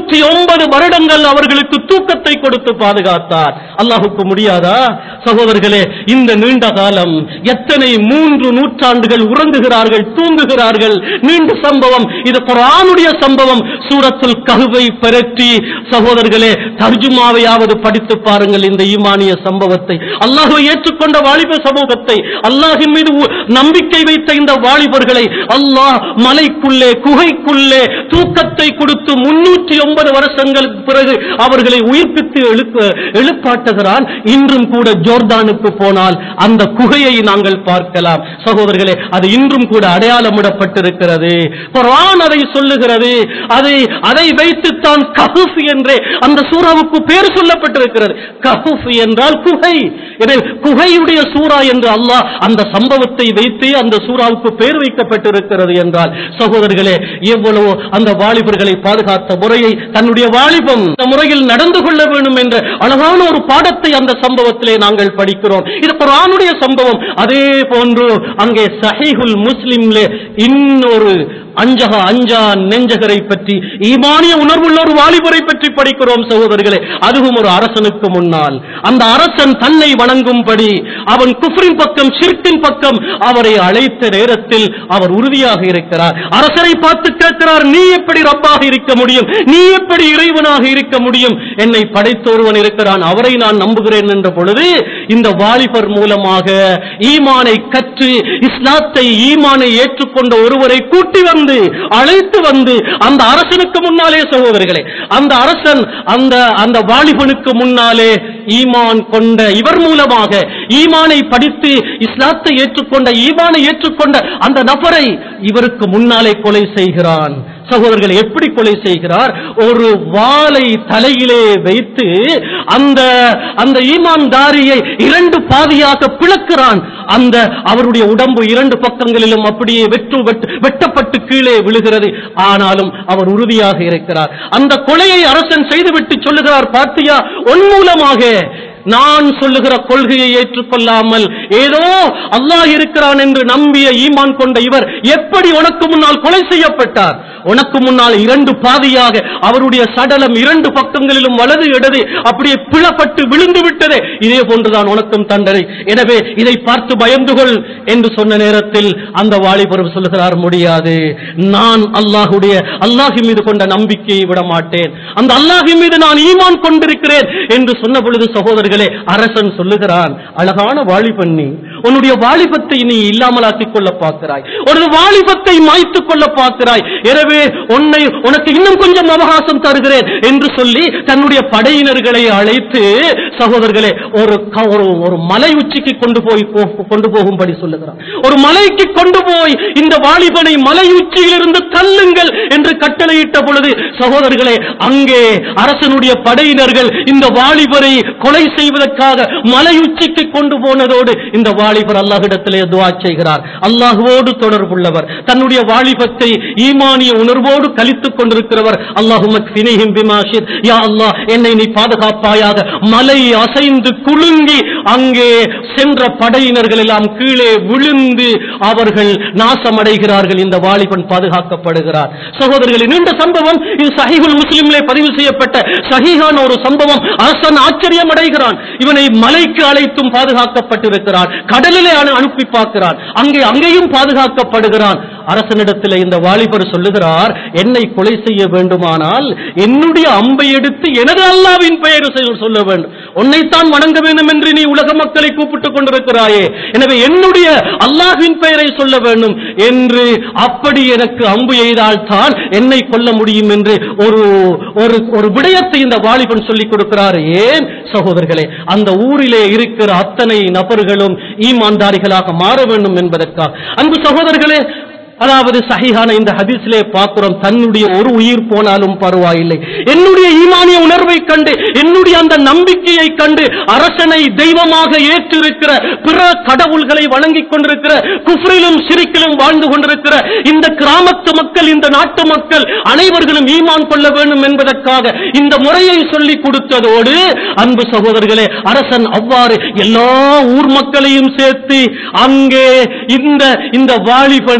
முன்னூற்றி ஒன்பது வருடங்கள் அவர்களுக்கு தூக்கத்தை கொடுத்து பாதுகாத்தார் அல்லாஹுக்கு முடியாதா சகோதரர்களே இந்த நீண்ட காலம் எத்தனை மூன்று நூற்றாண்டுகள் உறங்குகிறார்கள் தூங்குகிறார்கள் நீண்ட சம்பவம் இது குரானுடைய சம்பவம் சூரத்துல் கஹுவை பெரட்டி சகோதரர்களே தர்ஜுமாவையாவது படித்து பாருங்கள் இந்த ஈமானிய சம்பவத்தை அல்லாஹ்வை ஏற்றுக்கொண்ட வாலிப சமூகத்தை அல்லாஹின் மீது உ- நம்பிக்கை வைத்த இந்த வாலிபர்களை அல்லாஹ் மலைக்குள்ளே குகைக்குள்ளே தூக்கத்தை கொடுத்து முன்னூற்றி ஒன்பது வருஷங்களுக்கு பிறகு அவர்களை உயிர்ப்பித்து எழுப்ப எழுப்பாட்டுகிறான் இன்றும் கூட ஜோர்தானுக்கு போனால் அந்த குகையை நாங்கள் பார்க்கலாம் சகோதரர்களே அது இன்றும் கூட அடையாளமிடப்பட்டிருக்கிறது குர்ஆன் அதை சொல்லுகிறது அதை அதை வைத்துத்தான் கஹுஃப் என்றே அந்த சூறாவுக்கு பேர் சொல்லப்பட்டிருக்கிறது கஹுஃப் என்றால் குகை எனவே குகையுடைய சூரா என்று அல்லாஹ் அந்த சம்பவத்தை வைத்து அந்த சூறாவுக்கு பேர் வைக்கப்பட்டிருக்கிறது என்றால் சகோதரர்களே எவ்வளவோ அந்த வாலிபர்களை பாதுகாத்த முறையை தன்னுடைய வாலிபம் இந்த முறையில் நடந்து கொள்ள வேண்டும் என்ற அழகான ஒரு பாடத்தை அந்த சம்பவத்திலே நாங்கள் படிக்கிறோம் இது குர்ஆனுடைய சம்பவம் அதே போன்று அங்கே சஹீஹுல் முஸ்லிம்லே இன்னொரு அஞ்சக அஞ்சா நெஞ்சகரை பற்றி ஈமானிய உணர்வுள்ள ஒரு வாலிபரை பற்றி படிக்கிறோம் சகோதரர்களே அதுவும் ஒரு அரசனுக்கு முன்னால் அந்த அரசன் தன்னை வணங்கும்படி அவன் குஃப்ரின் பக்கம் ஷிர்கின் பக்கம் அவரை அழைத்த நேரத்தில் அவர் உறுதியாக இருக்கிறார் அரசரை பார்த்து கேட்கிறார் நீ எப்படி ரப்பாக இருக்க முடியும் நீ எப்படி இறைவனாக இருக்க முடியும் என்னை படைத்த ஒருவன் இருக்கிறான் அவரை நான் நம்புகிறேன் என்ற பொழுது இந்த வாலிபர் மூலமாக ஈமானை கற்று இஸ்லாத்தை ஈமானை ஏற்றுக்கொண்ட ஒருவரை கூட்டி வந்து அழைத்து வந்து அந்த அரசனுக்கு முன்னாலே சகோதரர்களே அந்த அரசன் அந்த அந்த வாலிபனுக்கு முன்னாலே ஈமான் கொண்ட இவர் மூலமாக ஈமானை படித்து இஸ்லாத்தை ஏற்றுக்கொண்ட ஈமானை ஏற்றுக்கொண்ட அந்த நபரை இவருக்கு முன்னாலே கொலை செய்கிறான் சகோதரர்கள் எப்படி கொலை செய்கிறார் ஒரு வாளை தலையிலே வைத்து அந்த அந்த ஈமான்தாரியை இரண்டு பாதியாக பிளக்கிறான் அந்த அவருடைய உடம்பு இரண்டு பக்கங்களிலும் அப்படியே வெற்று வெட்டு- வெட்டப்பட்டு கீழே விழுகிறது ஆனாலும் அவர் உறுதியாக இருக்கிறார் அந்த கொலையை அரசன் செய்துவிட்டு சொல்லுகிறார் பார்த்தியா உன் மூலமாக நான் சொல்லுகிற கொள்கையை ஏற்றுக்கொள்ளாமல் ஏதோ அல்லாஹ் இருக்கிறான் என்று நம்பிய ஈமான் கொண்ட இவர் எப்படி உனக்கு முன்னால் கொலை செய்யப்பட்டார் உனக்கு முன்னால் இரண்டு பாதியாக அவருடைய சடலம் இரண்டு பக்கங்களிலும் வலது இடது அப்படியே பிளப்பட்டு விழுந்து விட்டதே இதே போன்றுதான் உனக்கும் தண்டனை எனவே இதை பார்த்து பயந்து கொள் என்று சொன்ன நேரத்தில் அந்த வாலிபர் சொல்லுகிறார் முடியாது நான் அல்லாஹுடைய அல்லாஹி மீது கொண்ட நம்பிக்கையை விட மாட்டேன் அந்த அல்லாஹி மீது நான் ஈமான் கொண்டிருக்கிறேன் என்று சொன்ன பொழுது சகோதரர்களே அரசன் சொல்லுகிறான் அழகான வாலிபன் நீ உன்னுடைய வாலிபத்தை நீ இல்லாமலாக்கிக் கொள்ள பார்க்கிறாய் ஒரு வாலிபத்தை மாய்த்துக் கொள்ள பார்க்கிறாய் எனவே உன்னை உனக்கு இன்னும் கொஞ்சம் அவகாசம் தருகிறேன் என்று சொல்லி தன்னுடைய படையினர்களை அழைத்து சகோதரர்களே ஒரு க- ஒரு ஒரு மலை உச்சிக்கு கொண்டு போய் போ- கொண்டு போகும்படி சொல்லுகிறான் ஒரு மலைக்கு கொண்டு போய் இந்த வாலிபனை மலை உச்சியிலிருந்து தள்ளுங்கள் என்று கட்டளையிட்ட பொழுது சகோதரர்களே அங்கே அரசனுடைய படையினர்கள் இந்த வாலிபரை கொலை செய்வதற்காக மலை உச்சிக்கு கொண்டு போனதோடு இந்த வாலிபர் அல்லாஹ்விடத்திலே துவா செய்கிறார் அல்லாஹுவோடு தொடர்புள்ளவர் தன்னுடைய வாலிபத்தை ஈமானிய உணர்வோடு கழித்துக் கொண்டிருக்கிறவர் அல்லாஹுமக் ஃபினிஹிம் பிமாஷித் யா அல்லாஹ் என்னை நீ பாதுகாப்பாயாக மலை அசைந்து குலுங்கி அங்கே சென்ற படையினர்கள் எல்லாம் கீழே விழுந்து அவர்கள் நாசமடைகிறார்கள் இந்த வாலிபன் பாதுகாக்கப்படுகிறார் சகோதரர்களே நீண்ட சம்பவம் இது சஹீஹுல் முஸ்லிம்லே பதிவு செய்யப்பட்ட சஹீஹான ஒரு சம்பவம் அரசன் ஆச்சரியம் அடைகிறான் இவனை மலைக்கு அழைத்தும் பாதுகாக்கப்பட்டிருக்கிறான் கடலிலே அனு- அனுப்பி பார்க்கிறான் அங்கே அங்கேயும் பாதுகாக்கப்படுகிறான் அரசனிடத்தில் இந்த வாலிபர் சொல்லுகிறார் என்னை கொலை செய்ய வேண்டுமானால் என்னுடைய அம்பை எடுத்து எனது அல்லாவின் பெயர் செ- சொல்ல வேண்டும் உன்னைத்தான் வணங்க வேண்டும் என்று நீ உலக மக்களை கூப்பிட்டுக் கொண்டிருக்கிறாயே எனவே என்னுடைய அல்லாஹ்வின் பெயரை சொல்ல வேண்டும் என்று அப்படி எனக்கு அம்பு எய்தால் தான் என்னை கொல்ல முடியும் என்று ஒரு ஒரு ஒரு விடயத்தை இந்த வாலிபன் சொல்லிக் கொடுக்கிறார் ஏன் சகோதரர்களே அந்த ஊரிலே இருக்கிற அத்தனை நபர்களும் ஈமான்தாரிகளாக மாற வேண்டும் என்பதற்காக அன்பு சகோதரர்களே அதாவது சஹீஹான இந்த ஹதீஸிலே பார்க்கிறோம் தன்னுடைய ஒரு உயிர் போனாலும் பரவாயில்லை என்னுடைய ஈமானிய உணர்வை கண்டு என்னுடைய அந்த நம்பிக்கையை கண்டு அரசனை தெய்வமாக ஏற்றிருக்கிற பிற கடவுள்களை வணங்கிக் கொண்டிருக்கிற குஃப்ரிலும் சிரிக்கிலும் வாழ்ந்து கொண்டிருக்கிற இந்த கிராமத்து மக்கள் இந்த நாட்டு மக்கள் அனைவர்களும் ஈமான் கொள்ள வேண்டும் என்பதற்காக இந்த முறையை சொல்லி கொடுத்ததோடு அன்பு சகோதரர்களே அரசன் அவ்வாறு எல்லா ஊர் மக்களையும் சேர்த்து அங்கே இந்த இந்த வாலிபனை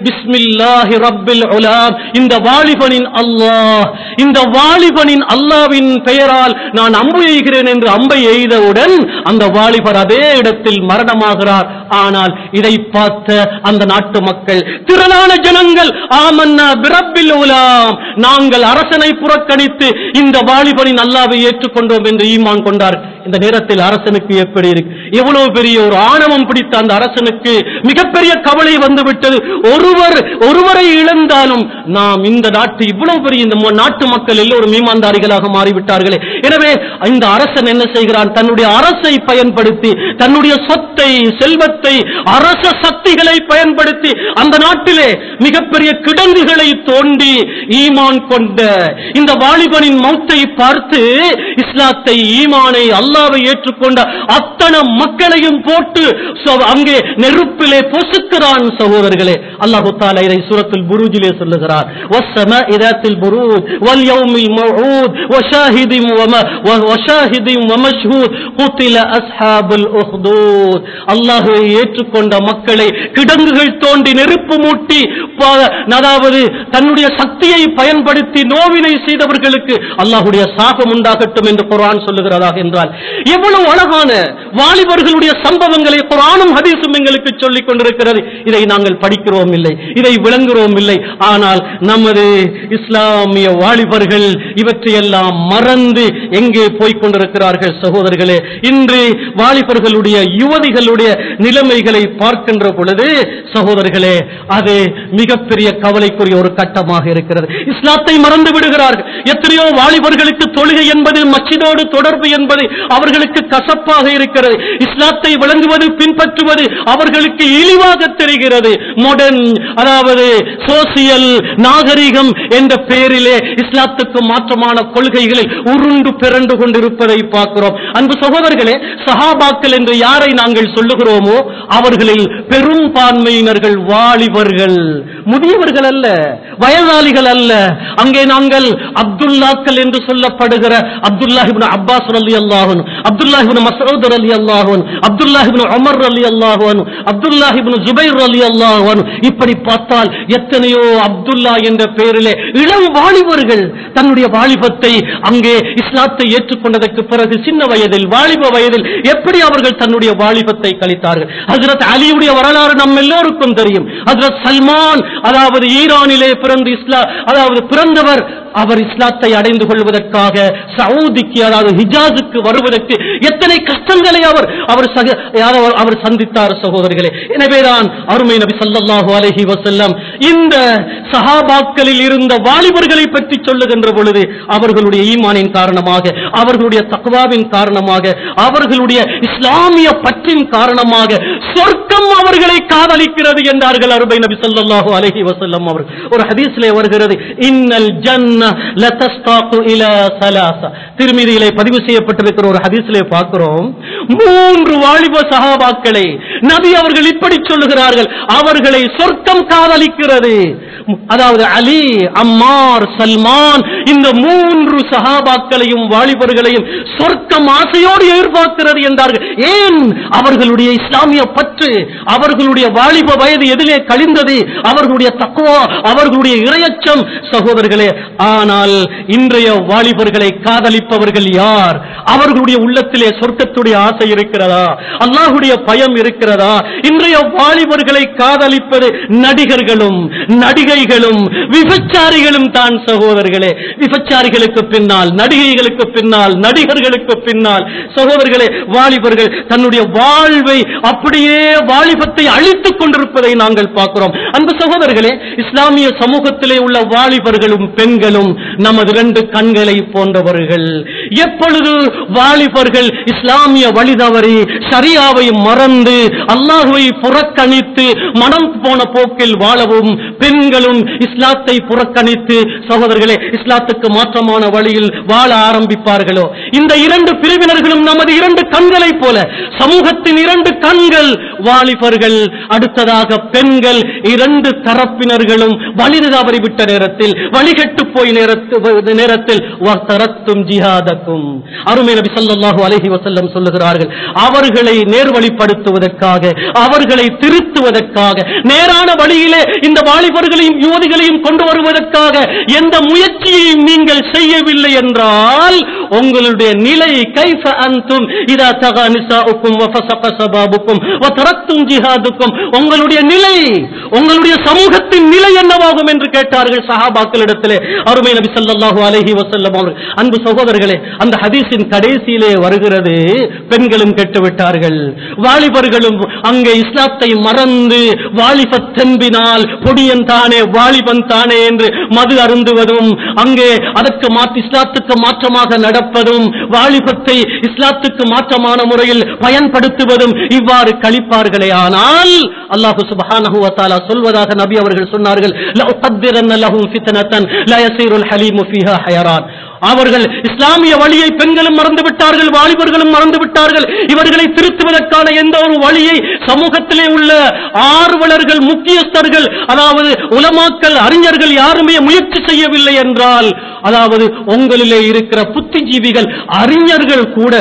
பிஸ்மில்லாஹி ரப்பில் உலாம் இந்த வாலிபனின் அல்லாஹ் இந்த வாலிபனின் அல்லாவின் பெயரால் நான் அம்பு எய்கிறேன் என்று அம்பை எய்தவுடன் அந்த வாலிபர் அதே இடத்தில் மரணமாகிறார் ஆனால் இதை பார்த்த அந்த நாட்டு மக்கள் திரளான ஜனங்கள் ஆமன்னா பிரப்பில் உலாம் நாங்கள் அரசனை புறக்கணித்து இந்த வாலிபனின் அல்லாவை ஏற்றுக்கொண்டோம் என்று ஈமான் கொண்டார் இந்த நேரத்தில் அரசனுக்கு எப்படி இருக்கு எவ்வளவு பெரிய ஒரு ஆணவம் பிடித்த அந்த அரசனுக்கு மிகப்பெரிய கவலை வந்து விட்டது ஒருவர் ஒருவரை இழந்தாலும் நாம் இந்த நாட்டு இவ்வளவு பெரிய இந்த ம- நாட்டு மக்கள் எல்லோரும் ஈமான்தாரிகளாக மாறிவிட்டார்களே எனவே இந்த அரசன் என்ன செய்கிறான் தன்னுடைய அரசை பயன்படுத்தி தன்னுடைய சொத்தை செல்வத்தை அரச சக்திகளை பயன்படுத்தி அந்த நாட்டிலே மிகப்பெரிய கிடங்குகளை தோண்டி ஈமான் கொண்ட இந்த வாலிபனின் மௌத்தை பார்த்து இஸ்லாத்தை ஈமானை அல்லாவை ஏற்றுக்கொண்ட அத்தனை மக்களையும் போட்டு சோ- அங்கே நெருப்பிலே பொசுக்கிறான் சகோதரர்களே அல்லாஹு தாலா இதை சூரத்துல் புரூஜிலே சொல்லுகிறார் வஸ்ஸமா இதாத்தில் புரூஜ் வல் யௌமில் மௌஊத் வஷாஹிதின் வம வ- வஷாஹிதின் வமஷ்ஹூத் குத்தில அஸ்ஹாபுல் உஹ்தூத் அல்லாஹ்வை ஏற்றுக்கொண்ட மக்களை கிடங்குகள் தோண்டி நெருப்பு மூட்டி ப- அதாவது தன்னுடைய சக்தியை பயன்படுத்தி நோவினை செய்தவர்களுக்கு அல்லாஹ்வுடைய சாபம் உண்டாகட்டும் என்று குர்ஆன் சொல்லுகிறதாக என்றால் எவ்வளவு அழகான வாலிபர்களுடைய சம்பவங்களை குர்ஆனும் ஹதீஸும் எங்களுக்கு சொல்லிக் கொண்டிருக்கிறது இதை நாங்கள் படிக்கிறோம் இல்லை இதை விளங்குகிறோம் இல்லை ஆனால் நமது இஸ்லாமிய வாலிபர்கள் இவற்றையெல்லாம் மறந்து எங்கே போய்க் கொண்டிருக்கிறார்கள் சகோதரர்களே இன்று வாலிபர்களுடைய யுவதிகளுடைய நிலைமைகளை பார்க்கின்ற பொழுது சகோதரர்களே அது மிகப்பெரிய கவலைக்குரிய ஒரு கட்டமாக இருக்கிறது இஸ்லாத்தை மறந்து விடுகிறார்கள் எத்தனையோ வாலிபர்களுக்கு தொழுகை என்பது மச்சிதோடு தொடர்பு என்பது அவர்களுக்கு கசப்பாக இருக்கிறது இஸ்லாத்தை விளங்குவது பின்பற்றுவது அவர்களுக்கு இழிவாக தெரிகிறது மாடர்ன் அதாவது சோசியல் நாகரிகம் என்ற பெயரிலே இஸ்லாத்துக்கு மாற்றமான கொள்கைகளில் உருண்டு பிறண்டு கொண்டிருப்பதை பார்க்கிறோம் அன்பு சகோதரர்களே சஹாபாக்கள் என்று யாரை நாங்கள் சொல்லுகிறோமோ அவர்களில் பெரும்பான்மையினர்கள் வாலிபர்கள் முதியவர்கள் அல்ல வயதாளிகள் அல்ல அங்கே நாங்கள் அப்துல்லாக்கள் என்று சொல்லப்படுகிற அப்துல்லாஹிபின் அப்பாஸ் அலி அல்லாஹன் அப்துல்லாஹிபின் மசூத் அலி அல்லாஹன் அப்துல்லாஹிபின் உமர் அலி அல்லாஹன் அப்துல்லாஹிபின் ஜுபைர் அலி அல்லாஹன் இப்படி பார்த்தால் எத்தனையோ அப்துல்லா என்ற பெயரிலே இளம் வாலிபர்கள் தன்னுடைய வாலிபத்தை அங்கே இஸ்லாத்தை ஏற்றுக்கொண்டதற்கு பிறகு சின்ன வயதில் வாலிப வயதில் எப்படி அவர்கள் தன்னுடைய வாலிபத்தை கழித்தார்கள் ஹஜரத் அலியுடைய வரலாறு நம்ம எல்லோருக்கும் தெரியும் ஹஜரத் சல்மான் அதாவது ஈரானிலே பிறந்து இஸ்லா அதாவது பிறந்தவர் அவர் இஸ்லாத்தை அடைந்து கொள்வதற்காக சவுதிக்கு அதாவது ஹிஜாஸுக்கு வருவதற்கு எத்தனை கஷ்டங்களை அவர் அவர் சக அவர் அவர் சந்தித்தார் சகோதரர்களே எனவேதான் அருமை நபி ஸல்லல்லாஹு அலைஹி வஸல்லம் இந்த சஹாபாக்களில் இருந்த வாலிபர்களை பற்றி சொல்லுகின்ற பொழுது அவர்களுடைய ஈமானின் காரணமாக அவர்களுடைய தக்வாவின் காரணமாக அவர்களுடைய இஸ்லாமிய பற்றின் காரணமாக சொர்க்கம் அவர்களை காதலிக்கிறது என்றார்கள் அருமை நபி ஸல்லல்லாஹு அலைஹி வஸல்லம் அவர் ஒரு ஹதீஸிலே வருகிறது இன்னல் ஜன்ன லதஸ்தாகு இலா ஸலாஸ திருமீதியிலே பதிவு செய்யப்பட்டிருக்கிற ஒரு ஹதீஸிலே பார்க்கிறோம் மூன்று வாலிப சஹாபாக்களை நபி அவர்கள் இப்படி சொல்லுகிறார்கள் அவர்களை சொர்க்கம் காதலிக்கிறது அதாவது அலி அம்மார் சல்மான் இந்த மூன்று சஹாபாக்களையும் வாலிபர்களையும் சொர்க்கம் ஆசையோடு எதிர்பார்க்கிறது என்றார்கள் ஏன் அவர்களுடைய இஸ்லாமிய பற்று அவர்களுடைய வாலிப வயது எதிலே கழிந்தது அவர்களுடைய தக்குவா அவர்களுடைய இரையச்சம் சகோதரர்களே ஆனால் இன்றைய வாலிபர்களை காதலிப்பவர்கள் யார் அவர்களுடைய உள்ளத்திலே சொர்க்கத்துடைய ஆசை இருக்கிறதா அல்லாஹுடைய பயம் இருக்கிறதா இன்றைய வாலிபர்களை காதலிப்பது நடிகர்களும் நடிகைகளும் விபச்சாரிகளும் தான் சகோதரர்களே விபச்சாரிகளுக்கு பின்னால் நடிகைகளுக்கு பின்னால் நடிகர்களுக்கு பின்னால் சகோதரர்களே வாலிபர்கள் தன்னுடைய வாழ்வை அப்படியே வாலிபத்தை அழித்துக் கொண்டிருப்பதை நாங்கள் பார்க்கிறோம் அன்பு சகோதரர்களே இஸ்லாமிய சமூகத்திலே உள்ள வாலிபர்களும் பெண்களும் நமது இரண்டு கண்களை போன்றவர்கள் எப்பொழுது வாலிபர்கள் இஸ்லாமிய வழி தவறி ஷரியாவை மறந்து அல்லாஹுவை புறக்கணித்து மனம் போன போக்கில் வாழவும் பெண்களும் இஸ்லாத்தை புறக்கணித்து சகோதரர்களே இஸ்லாத்துக்கு மாற்றமான வழியில் வாழ ஆரம்பிப்பார்களோ இந்த இரண்டு பிரிவினர்களும் நமது இரண்டு கண்களைப் போல சமூகத்தின் இரண்டு கண்கள் வாலிபர்கள் அடுத்ததாக பெண்கள் இரண்டு தரப்பினர்களும் வழி தவறிவிட்ட நேரத்தில் வழிகட்டு போய் நேரத்து- நேரத்தில் வத்தரத்தும் ஜிஹாதக்கும் அருமை நபி ஸல்லல்லாஹு அலைஹி வஸல்லம் சொல்லுகிறார்கள் அவர்களை நேர்வழிப்படுத்துவதற்காக அவர்களை திருத்துவதற்காக நேரான வழியிலே இந்த வாலிபர்களையும் யுவதிகளையும் கொண்டு வருவதற்காக எந்த முயற்சியையும் நீங்கள் செய்யவில்லை என்றால் உங்களுடைய நிலை கைஃப அன்தும் இதா தகா நிசாஉக்கும் வஃபஸக சபாபுக்கும் வதரத்தும் ஜிஹாதுக்கும் உங்களுடைய நிலை உங்களுடைய சமூகத்தின் நிலை என்னவாகும் என்று கேட்டார்கள் சஹாபாக்களிடத்திலே அருமை நபி ஸல்லல்லாஹு அலைஹி வஸல்லம் அவர்கள் அன்பு சகோதரர்களே அந்த ஹதீஸின் கடைசியிலே வருகிறது பெண்களும் கெட்டு விட்டார்கள் வாலிபர்களும் அங்கே இஸ்லாத்தை மறந்து வாலிபத் தென்பினால் பொடியன் தானே வாலிபன் தானே என்று மது அருந்துவதும் அங்கே அதற்கு மாற்று இஸ்லாத்துக்கு மாற்றமாக நடப்பதும் வாலிபத்தை இஸ்லாத்துக்கு மாற்றமான முறையில் பயன்படுத்துவதும் இவ்வாறு கழிப்பார்களே ஆனால் அல்லாஹு சுப்ஹானஹு வ தஆலா சொல்வதாக நபி அவர்கள் சொன்னார்கள் லஉகத்திரன்ன லஹும் ஃபித்னத்தன் லா யஸீருல் ஹலீமு ஃபீஹா ஹயரான் அவர்கள் இஸ்லாமிய வழியை பெண்களும் மறந்து விட்டார்கள் வாலிபர்களும் மறந்து விட்டார்கள் இவர்களை திருத்துவதற்கான எந்த ஒரு வழியை சமூகத்திலே உள்ள ஆர்வலர்கள் முக்கியஸ்தர்கள் அதாவது உலமாக்கல் அறிஞர்கள் யாருமே முயற்சி செய்யவில்லை என்றால் அதாவது உங்களிலே இருக்கிற புத்திஜீவிகள் அறிஞர்கள் கூட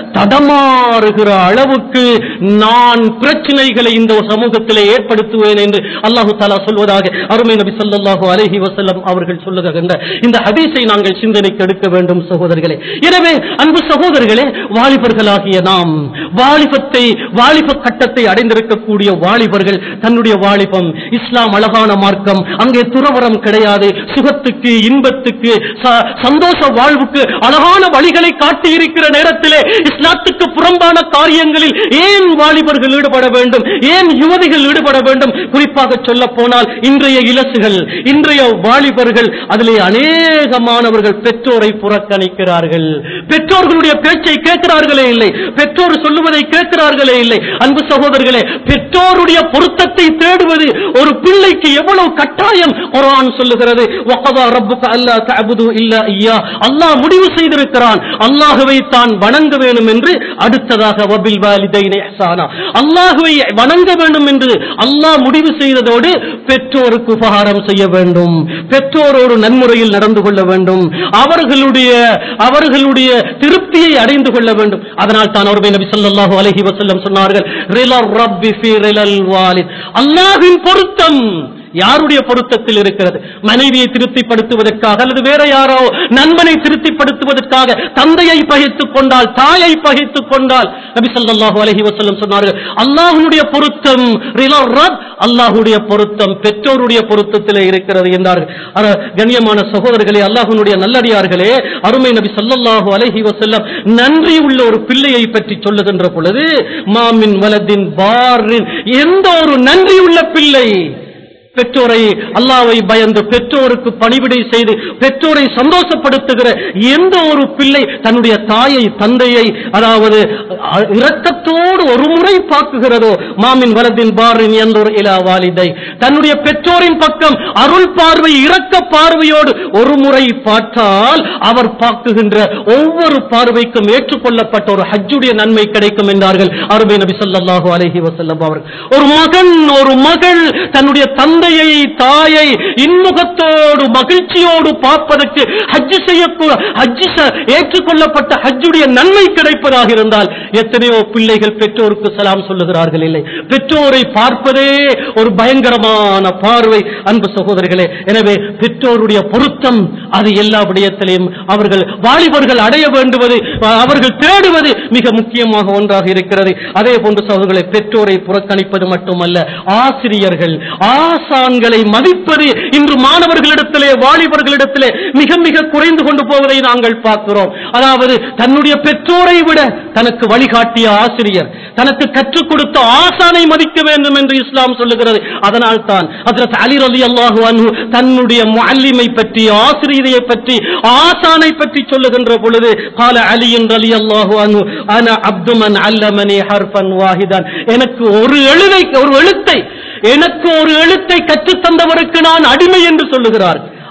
தடமாறுகிற அளவுக்கு நான் பிரச்சனைகளை இந்த சமூகத்திலே ஏற்படுத்துவேன் என்று அல்லாஹு தாலா சொல்வதாக அருமை நபி ஸல்லல்லாஹு அலைஹி வஸல்லம் அவர்கள் சொல்லுகின்ற இந்த ஹதீஸை நாங்கள் சிந்தனைக்கு எடுக்க வேண்டும் சகோதரர்களே எனவே அன்பு சகோதரர்களே வாலிபர்களாகிய நாம் வாலிபத்தை வாலிப கட்டத்தை அடைந்திருக்கக்கூடிய வாலிபர்கள் தன்னுடைய வாலிபம் இஸ்லாம் அழகான மார்க்கம் அங்கே துறவரம் கிடையாது சுகத்துக்கு இன்பத்துக்கு ச- சந்தோஷ வாழ்வுக்கு அழகான வழிகளை காட்டி இருக்கிற நேரத்திலே இஸ்லாத்துக்கு புறம்பான காரியங்களில் ஏன் வாலிபர்கள் ஈடுபட வேண்டும் ஏன் யுவதிகள் ஈடுபட வேண்டும் குறிப்பாக சொல்ல போனால் இன்றைய இலசுகள் இன்றைய வாலிபர்கள் அதிலே அநேகமானவர்கள் பெற்றோரை புறக்கணிக்கிறார்கள் பெற்றோர்களுடைய பேச்சை கேட்கிறார்களே இல்லை பெற்றோர் சொல்லுவதை கேட்கிறார்களே இல்லை அன்பு சகோதரர்களே பெற்றோருடைய பொருத்தத்தை தேடுவது ஒரு பிள்ளைக்கு எவ்வளவு கட்டாயம் குர்ஆன் சொல்லுகிறது வகதா ரப்புக அல்லா தஅபுது இல்லா இய்யா அல்லாஹ் முடிவு செய்திருக்கிறான் அல்லாஹ்வை தான் வணங்க வேண்டும் என்று அடுத்ததாக வபில் வாலிதைன இஹ்சானா அல்லாஹ்வை வணங்க வேண்டும் என்று அல்லாஹ் முடிவு செய்ததோடு பெற்றோருக்கு உபகாரம் செய்ய வேண்டும் பெற்றோரோடு நன்முறையில் நடந்து கொள்ள வேண்டும் அவர்களுடைய அவர்களுடைய திருப்தியை அடைந்து கொள்ள வேண்டும் அதனால் தான் அவர்கள் நபி ஸல்லல்லாஹு அலைஹி வஸல்லம் சொன்னார்கள் ரிலர் ரப்பி ஃபீ ரிலல் வாலித் அல்லாஹ்வின் பொருத்தம் யாருடைய பொருத்தத்தில் இருக்கிறது மனைவியை திருப்திப்படுத்துவதற்காக அல்லது வேற யாரோ நண்பனை திருப்திப்படுத்துவதற்காக தந்தையை பகைத்துக் கொண்டால் தாயை பகைத்துக் கொண்டால் நபி ஸல்லல்லாஹு அலைஹி வஸல்லம் சொன்னார்கள் அல்லாஹ்வுடைய பொருத்தம் ரிலர் ரப் அல்லாஹ்வுடைய பொருத்தம் பெற்றோருடைய பொருத்தத்திலே இருக்கிறது என்றார்கள் ஆனா, கண்ணியமான சகோதரர்களே அல்லாஹ்வுடைய நல்லடியார்களே அருமை நபி ஸல்லல்லாஹு அலைஹி வஸல்லம் நன்றி உள்ள ஒரு பிள்ளையை பற்றி சொல்லுகின்ற பொழுது மாமின் வலதின் பாரின் எந்த ஒரு நன்றி உள்ள பிள்ளை பெற்றோரை அல்லாவை பயந்து பெற்றோருக்கு பணிவிடை செய்து பெற்றோரை சந்தோஷப்படுத்துகிற எந்த ஒரு பிள்ளை தன்னுடைய தாயை தந்தையை அதாவது அ- இரக்கத்தோடு ஒரு முறை பார்க்குகிறதோ மாமின் வலதின் பாரின் என்றொரு இலா வாலிதை தன்னுடைய பெற்றோரின் பக்கம் அருள் பார்வை இரக்க பார்வையோடு ஒரு முறை பார்த்தால் அவர் பார்க்குகின்ற ஒவ்வொரு பார்வைக்கும் ஏற்றுக்கொள்ளப்பட்ட ஒரு ஹஜ்ஜுடைய நன்மை கிடைக்கும் என்றார்கள் அருமை நபி ஸல்லல்லாஹு அலைஹி வஸல்லம் அவர்கள் ஒரு மகன் ஒரு மகள் தன்னுடைய தந்தையை தாயை இன்முகத்தோடு மகிழ்ச்சியோடு பார்ப்பதற்கு ஹஜ் செய்யக்கூட ஹஜ் ச- ஏற்றுக்கொள்ளப்பட்ட ஹஜ்ஜுடைய நன்மை கிடைப்பதாக இருந்தால் எத்தனையோ பிள்ளைகள் பெற்றோருக்கு சலாம் சொல்லுகிறார்கள் இல்லை பெற்றோரை பார்ப்பதே ஒரு பயங்கரமான பார்வை அன்பு சகோதரர்களே எனவே பெற்றோருடைய பொருத்தம் அது எல்லா விடயத்திலையும் அவர்கள் வாலிபர்கள் அடைய வேண்டுவது அவர்கள் தேடுவது மிக முக்கியமாக ஒன்றாக இருக்கிறது அதே போன்று சகோதரர்களை பெற்றோரை புறக்கணிப்பது மட்டுமல்ல ஆசிரியர்கள் ஆசான்களை மதிப்பது இன்று மாணவர்களிடத்திலே வாலிபர்களிடத்திலே மிக மிக குறைந்து கொண்டு போவதை நாங்கள் பார்க்கிறோம் அதாவது தன்னுடைய பெற்றோரை விட தனக்கு வழிகாட்டிய ஆசிரியர் தனக்கு கற்றுக் கொடுத்த ஆசானை மதிக்க வேண்டும் என்று இஸ்லாம் சொல்லுகிறது அதனால் தான் ஹஜ்ரத் அலி ரலி அல்லாஹு அன்ஹு தன்னுடைய முஅல்லிமை பற்றி ஆசிரியரை பற்றி ஆசானை பற்றி சொல்லுகின்ற பொழுது கால அலியின் ரலி அல்லாஹு அன்ஹு அன அப்துமன் அல்லமனி ஹர்ஃபன் வாஹிதான் எனக்கு ஒரு எழுதை ஒரு எழுத்தை எனக்கு ஒரு எழுத்தை கற்றுத் தந்தவருக்கு நான் அடிமை என்று சொல்லுகிறார்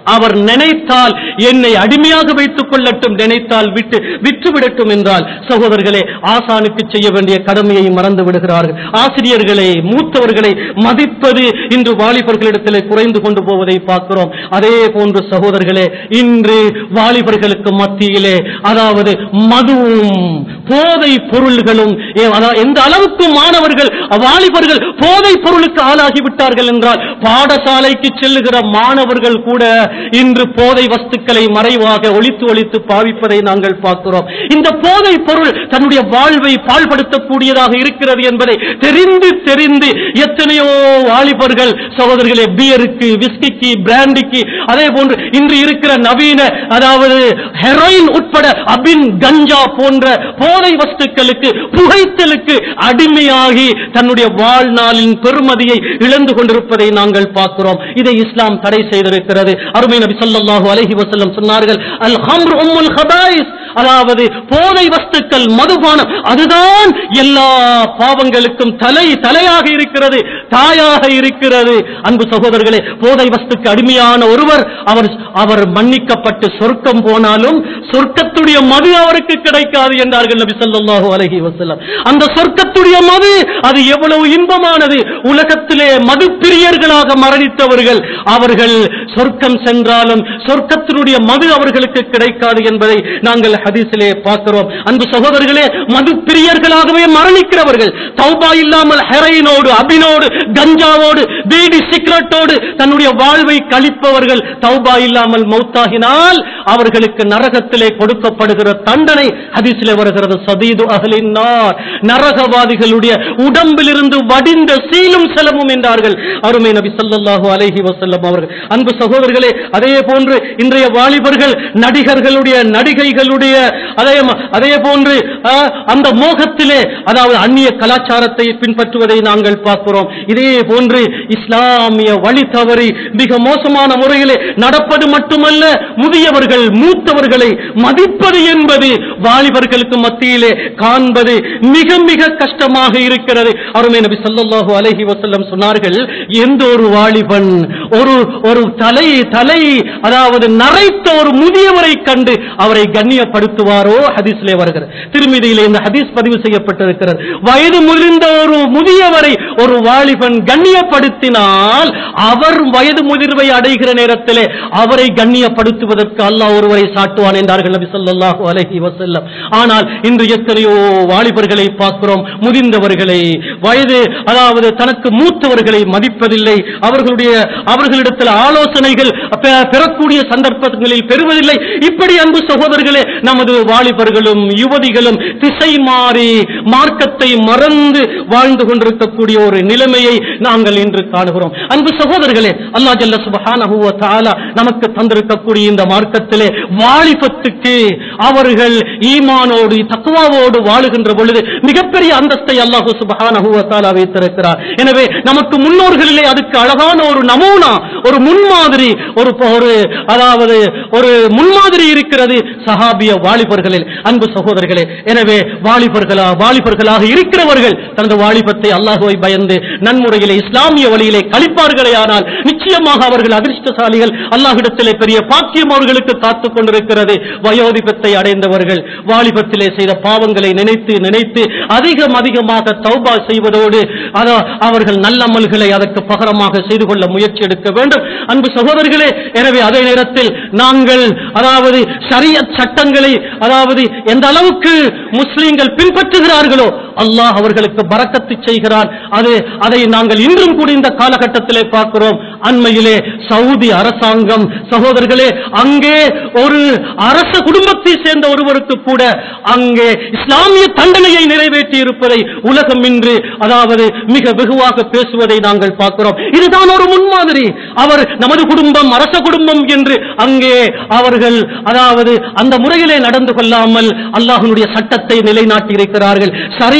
அவர் நினைத்தால் என்னை அடிமையாக வைத்துக் கொள்ளட்டும் நினைத்தால் விட்டு விட்டு விடட்டும் என்றால் சகோதரர்களே ஆசானுக்கு செய்ய வேண்டிய கடமையை மறந்து விடுகிறார்கள் ஆசிரியர்களை மூத்தவர்களை மதிப்பது இன்று வாலிபர்களிடத்திலே குறைந்து கொண்டு போவதை பார்க்கிறோம் அதே போன்று சகோதரர்களே இன்று வாலிபர்களுக்கு மத்தியிலே அதாவது மதுவும் போதை பொருள்களும் ஏ- அதா- எந்த அளவுக்கு மாணவர்கள் வாலிபர்கள் போதை பொருளுக்கு ஆளாகி விட்டார்கள் என்றால் பாடசாலைக்கு செல்லுகிற மாணவர்கள் கூட இன்று போதை வஸ்துக்களை மறைவாக ஒளித்து ஒளித்து பாவிப்பதை நாங்கள் பார்க்கிறோம் இந்த போதை பொருள் தன்னுடைய வாழ்வை பாழ்படுத்தக்கூடியதாக இருக்கிறது என்பதை தெரிந்து தெரிந்து எத்தனையோ வாலிபர்கள் சகோதரர்களே பியருக்கு விஸ்கிக்கு பிராண்டிக்கு அதே போன்று இன்று இருக்கிற நவீன அதாவது ஹெரோயின் உட்பட அபின் கஞ்சா போன்ற போதை வஸ்துக்களுக்கு புகைத்தலுக்கு அடிமையாகி தன்னுடைய வாழ்நாளின் பெருமதியை இழந்து கொண்டிருப்பதை நாங்கள் பார்க்கிறோம் இதை இஸ்லாம் தடை செய்திருக்கிறது அருமை நபி ஸல்லல்லாஹு அலைஹி வஸல்லம் சொன்னார்கள் அல் ஹம்ரு உம்முல் ஹபாயிஸ் அதாவது போதை வஸ்துக்கள் மதுபானம் அதுதான் எல்லா பாவங்களுக்கும் தலை தலையாக இருக்கிறது தாயாக இருக்கிறது அன்பு சகோதரர்களே போதை வஸ்துக்கு அடிமையான ஒருவர் அவர் அவர் மன்னிக்கப்பட்டு சொர்க்கம் போனாலும் சொர்க்கத்துடைய மது அவருக்கு கிடைக்காது என்றார்கள் நபி ஸல்லல்லாஹு அலைஹி வஸல்லம் அந்த சொர்க்கத்துடைய மது அது எவ்வளவு இன்பமானது உலகத்திலே மது பிரியர்களாக மரணித்தவர்கள் அவர்கள் சொர்க்கம் சென்றாலும் சொர்க்கத்தினுடைய மது அவர்களுக்கு கிடைக்காது என்பதை நாங்கள் ஹதீஸிலே பார்க்கிறோம் அன்பு சகோதரர்களே மது பிரியர்களாகவே மரணிக்கிறவர்கள் தௌபா இல்லாமல் ஹெரைனோடு அபினோடு கஞ்சாவோடு பீடி சிகரெட்டோடு தன்னுடைய வாழ்வை கழிப்பவர்கள் தௌபா இல்லாமல் மௌத்தாகினால் அவர்களுக்கு நரகத்திலே கொடுக்கப்படுகிற தண்டனை ஹதீஸிலே வருகிறது சதீது அகலினார் நரகவாதிகளுடைய உடம்பிலிருந்து வடிந்த சீலும் செலவும் என்றார்கள் அருமை நபி ஸல்லல்லாஹு அலைஹி வஸல்லம் அவர்கள் அன்பு சகோதரர்களே அதே போன்று இன்றைய வாலிபர்கள் நடிகர்களுடைய நடிகைகளுடைய அதே ம- அதே போன்று ஆ, அந்த மோகத்திலே அதாவது அந்நிய கலாச்சாரத்தை பின்பற்றுவதை நாங்கள் பார்க்கிறோம் இதே போன்று இஸ்லாமிய வழி தவறி மிக மோசமான முறையிலே நடப்பது மட்டுமல்ல முதியவர்கள் மூத்தவர்களை மதிப்பது என்பது வாலிபர்களுக்கு மத்தியிலே காண்பது மிக மிக கஷ்டமாக இருக்கிறது அருமை நபி ஸல்லல்லாஹு அலைஹி வஸல்லம் சொன்னார்கள் எந்த ஒரு வாலிபன் ஒரு ஒரு தலை தலை அதாவது நரைத்த ஒரு முதியவரை கண்டு அவரை கண்ணியப்படுத்துவாரோ ஹதீஸ்லே வருகிறது திருமதியிலே இந்த ஹதீஸ் பதிவு செய்யப்பட்டிருக்கிறது வயது முதிர்ந்த ஒரு முதியவரை ஒரு வாலிபன் கண்ணியப்படுத்தினால் அவர் வயது முதிர்வை அடைகிற நேரத்திலே அவரை கண்ணியப்படுத்துவதற்கு அல்லாஹ் ஒருவரை சாட்டுவான் என்றார்கள் நபி ஸல்லல்லாஹு அலைஹி வஸல்லம் ஆனால் இன்று எத்தனையோ வாலிபர்களை பார்க்கிறோம் முதிர்ந்தவர்களை வயது அதாவது தனக்கு மூத்தவர்களை மதிப்பதில்லை அவர்களுடைய அவர்களிடத்தில் ஆலோசனைகள் பெ- பெறக்கூடிய சந்தர்ப்பங்களில் பெறுவதில்லை இப்படி அன்பு சகோதரர்களே நமது வாலிபர்களும் யுவதிகளும் திசை மாறி மார்க்கத்தை மறந்து வாழ்ந்து கொண்டிருக்கக்கூடிய ஒரு நிலைமையை நாங்கள் இன்று காணுகிறோம் அன்பு சகோதரர்களே அல்லா ஜல்ல சுபஹானஹு வ தஆலா நமக்கு தந்திருக்கக்கூடிய இந்த மார்க்கத்திலே வாலிபத்துக்கு அவர்கள் ஈமானோடு தக்குவாவோடு வாழுகின்ற பொழுது மிகப்பெரிய அந்தஸ்தை அல்லாஹு சுபஹானஹு வ தஆலா வைத்திருக்கிறார் எனவே நமக்கு முன்னோர்களிலே அதுக்கு அழகான ஒரு நமூனா ஒரு முன்மாதிரி ஒரு ஒரு அதாவது ஒரு முன்மாதிரி இருக்கிறது சஹாபிய வாலிபர்களில் அன்பு சகோதரர்களே எனவே வாலிபர்களா வாலிபர்களாக இருக்கிறவர்கள் தனது வாலிபத்தை அல்லாஹுவை பயந்து நன்முறையிலே இஸ்லாமிய வழியிலே கழிப்பார்களே ஆனால் நிச்சயமாக அவர்கள் அதிர்ஷ்டசாலிகள் அல்லாஹ்விடத்திலே பெரிய பாக்கியம் அவர்களுக்கு காத்துக் கொண்டிருக்கிறது வயோதிபத்தை அடைந்தவர்கள் வாலிபத்திலே செய்த பாவங்களை நினைத்து நினைத்து அதிகம் அதிகமாக தௌபா செய்வதோடு அதா- அவர்கள் நல்லமல்களை அதற்கு பகரமாக செய்து கொள்ள முயற்சி எடுக்க வேண்டும் அன்பு சகோதரர்களே எனவே அதே நேரத்தில் நாங்கள் அதாவது ஷரியத் சட்டங்களை அதாவது எந்த அளவுக்கு முஸ்லிம்கள் பின்பற்றுகிறார்களோ அல்லாஹ் அவர்களுக்கு பரக்கத்து செய்கிறான் அது அதை நாங்கள் இன்றும் கூட இந்த காலகட்டத்திலே பார்க்கிறோம் அண்மையிலே சவுதி அரசாங்கம் சகோதரர்களே அங்கே ஒரு அரச குடும்பத்தை சேர்ந்த ஒருவருக்கு கூட அங்கே இஸ்லாமிய தண்டனையை நிறைவேற்றி இருப்பதை உலகம் இன்று அதாவது மிக வெகுவாக பேசுவதை நாங்கள் பார்க்கிறோம் இதுதான் ஒரு முன்மாதிரி அவர் நமது குடும்பம் அரச குடும்பம் என்று அங்கே அவர்கள் அதாவது அந்த முறையிலே நடந்து கொள்ளாமல் அல்லாஹ்வுடைய சட்டத்தை நிலைநாட்டி இருக்கிறார்கள் சரி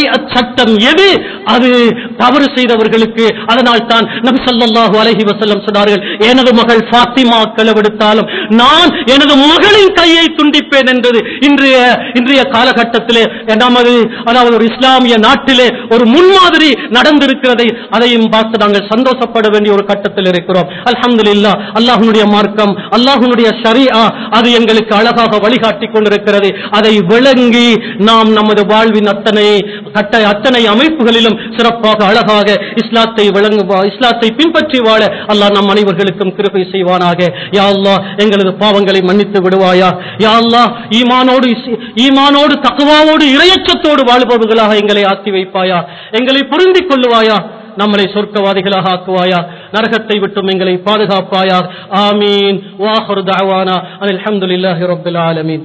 ஷரீஅத் சட்டம் எது அது தவறு செய்தவர்களுக்கு அதனால் தான் நபி ஸல்லல்லாஹு அலைஹி வஸல்லம் சொன்னார்கள் எனது மகள் ஃபாத்திமா களவெடுத்தாலும் நான் எனது மகளின் கையை துண்டிப்பேன் என்றது இன்றைய இன்றைய காலகட்டத்திலே நமது அதாவது ஒரு இஸ்லாமிய நாட்டிலே ஒரு முன்மாதிரி நடந்திருக்கிறதை அதையும் பார்த்து நாங்கள் சந்தோஷப்பட வேண்டிய ஒரு கட்டத்தில் இருக்கிறோம் அல்ஹம்துலில்லாஹ் அல்லாஹ்வுடைய மார்க்கம் அல்லாஹ்வுடைய ஷரீஆ அது எங்களுக்கு அழகாக வழிகாட்டி கொண்டிருக்கிறது அதை விளங்கி நாம் நமது வாழ்வின் அத்தனை கட்ட அத்தனை அமைப்புகளிலும் சிறப்பாக அழகாக இஸ்லாத்தை விளங்கு இஸ்லாத்தை பின்பற்றி வாழ அல்லாஹ் நம் அனைவர்களுக்கும் கிருபை செய்வானாக யா அல்லாஹ் எங்களது பாவங்களை மன்னித்து விடுவாயா யா அல்லாஹ் ஈமானோடு இஸ்- ஈமானோடு தக்குவாவோடு இரையச்சத்தோடு வாழ்பவர்களாக எங்களை ஆக்கி வைப்பாயா எங்களை பொருந்திக் கொள்ளுவாயா நம்மளை சொர்க்கவாதிகளாக ஆக்குவாயா நரகத்தை விட்டும் எங்களை பாதுகாப்பாயா ஆமீன் வாஹரு தாவானா அல்ஹம்துலில்லாஹி ரப்பில் ஆலமீன்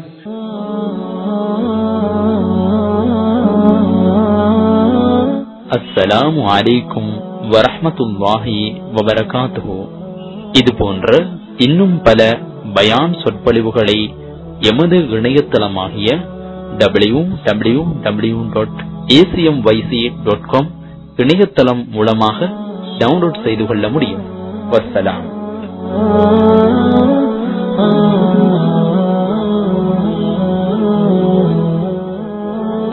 அஸ்ஸலாமு அலைக்கும் வரஹ்மத்துல்லாஹி வபரகாத்துஹு இது போன்ற இன்னும் பல பயான் சொற்பொழிவுகளை எமது இணையதளமாகிய W W W dot ACM YC dot com இணையதளம் மூலமாக டவுன்லோட் செய்து கொள்ள முடியும் வஸ்ஸலாம்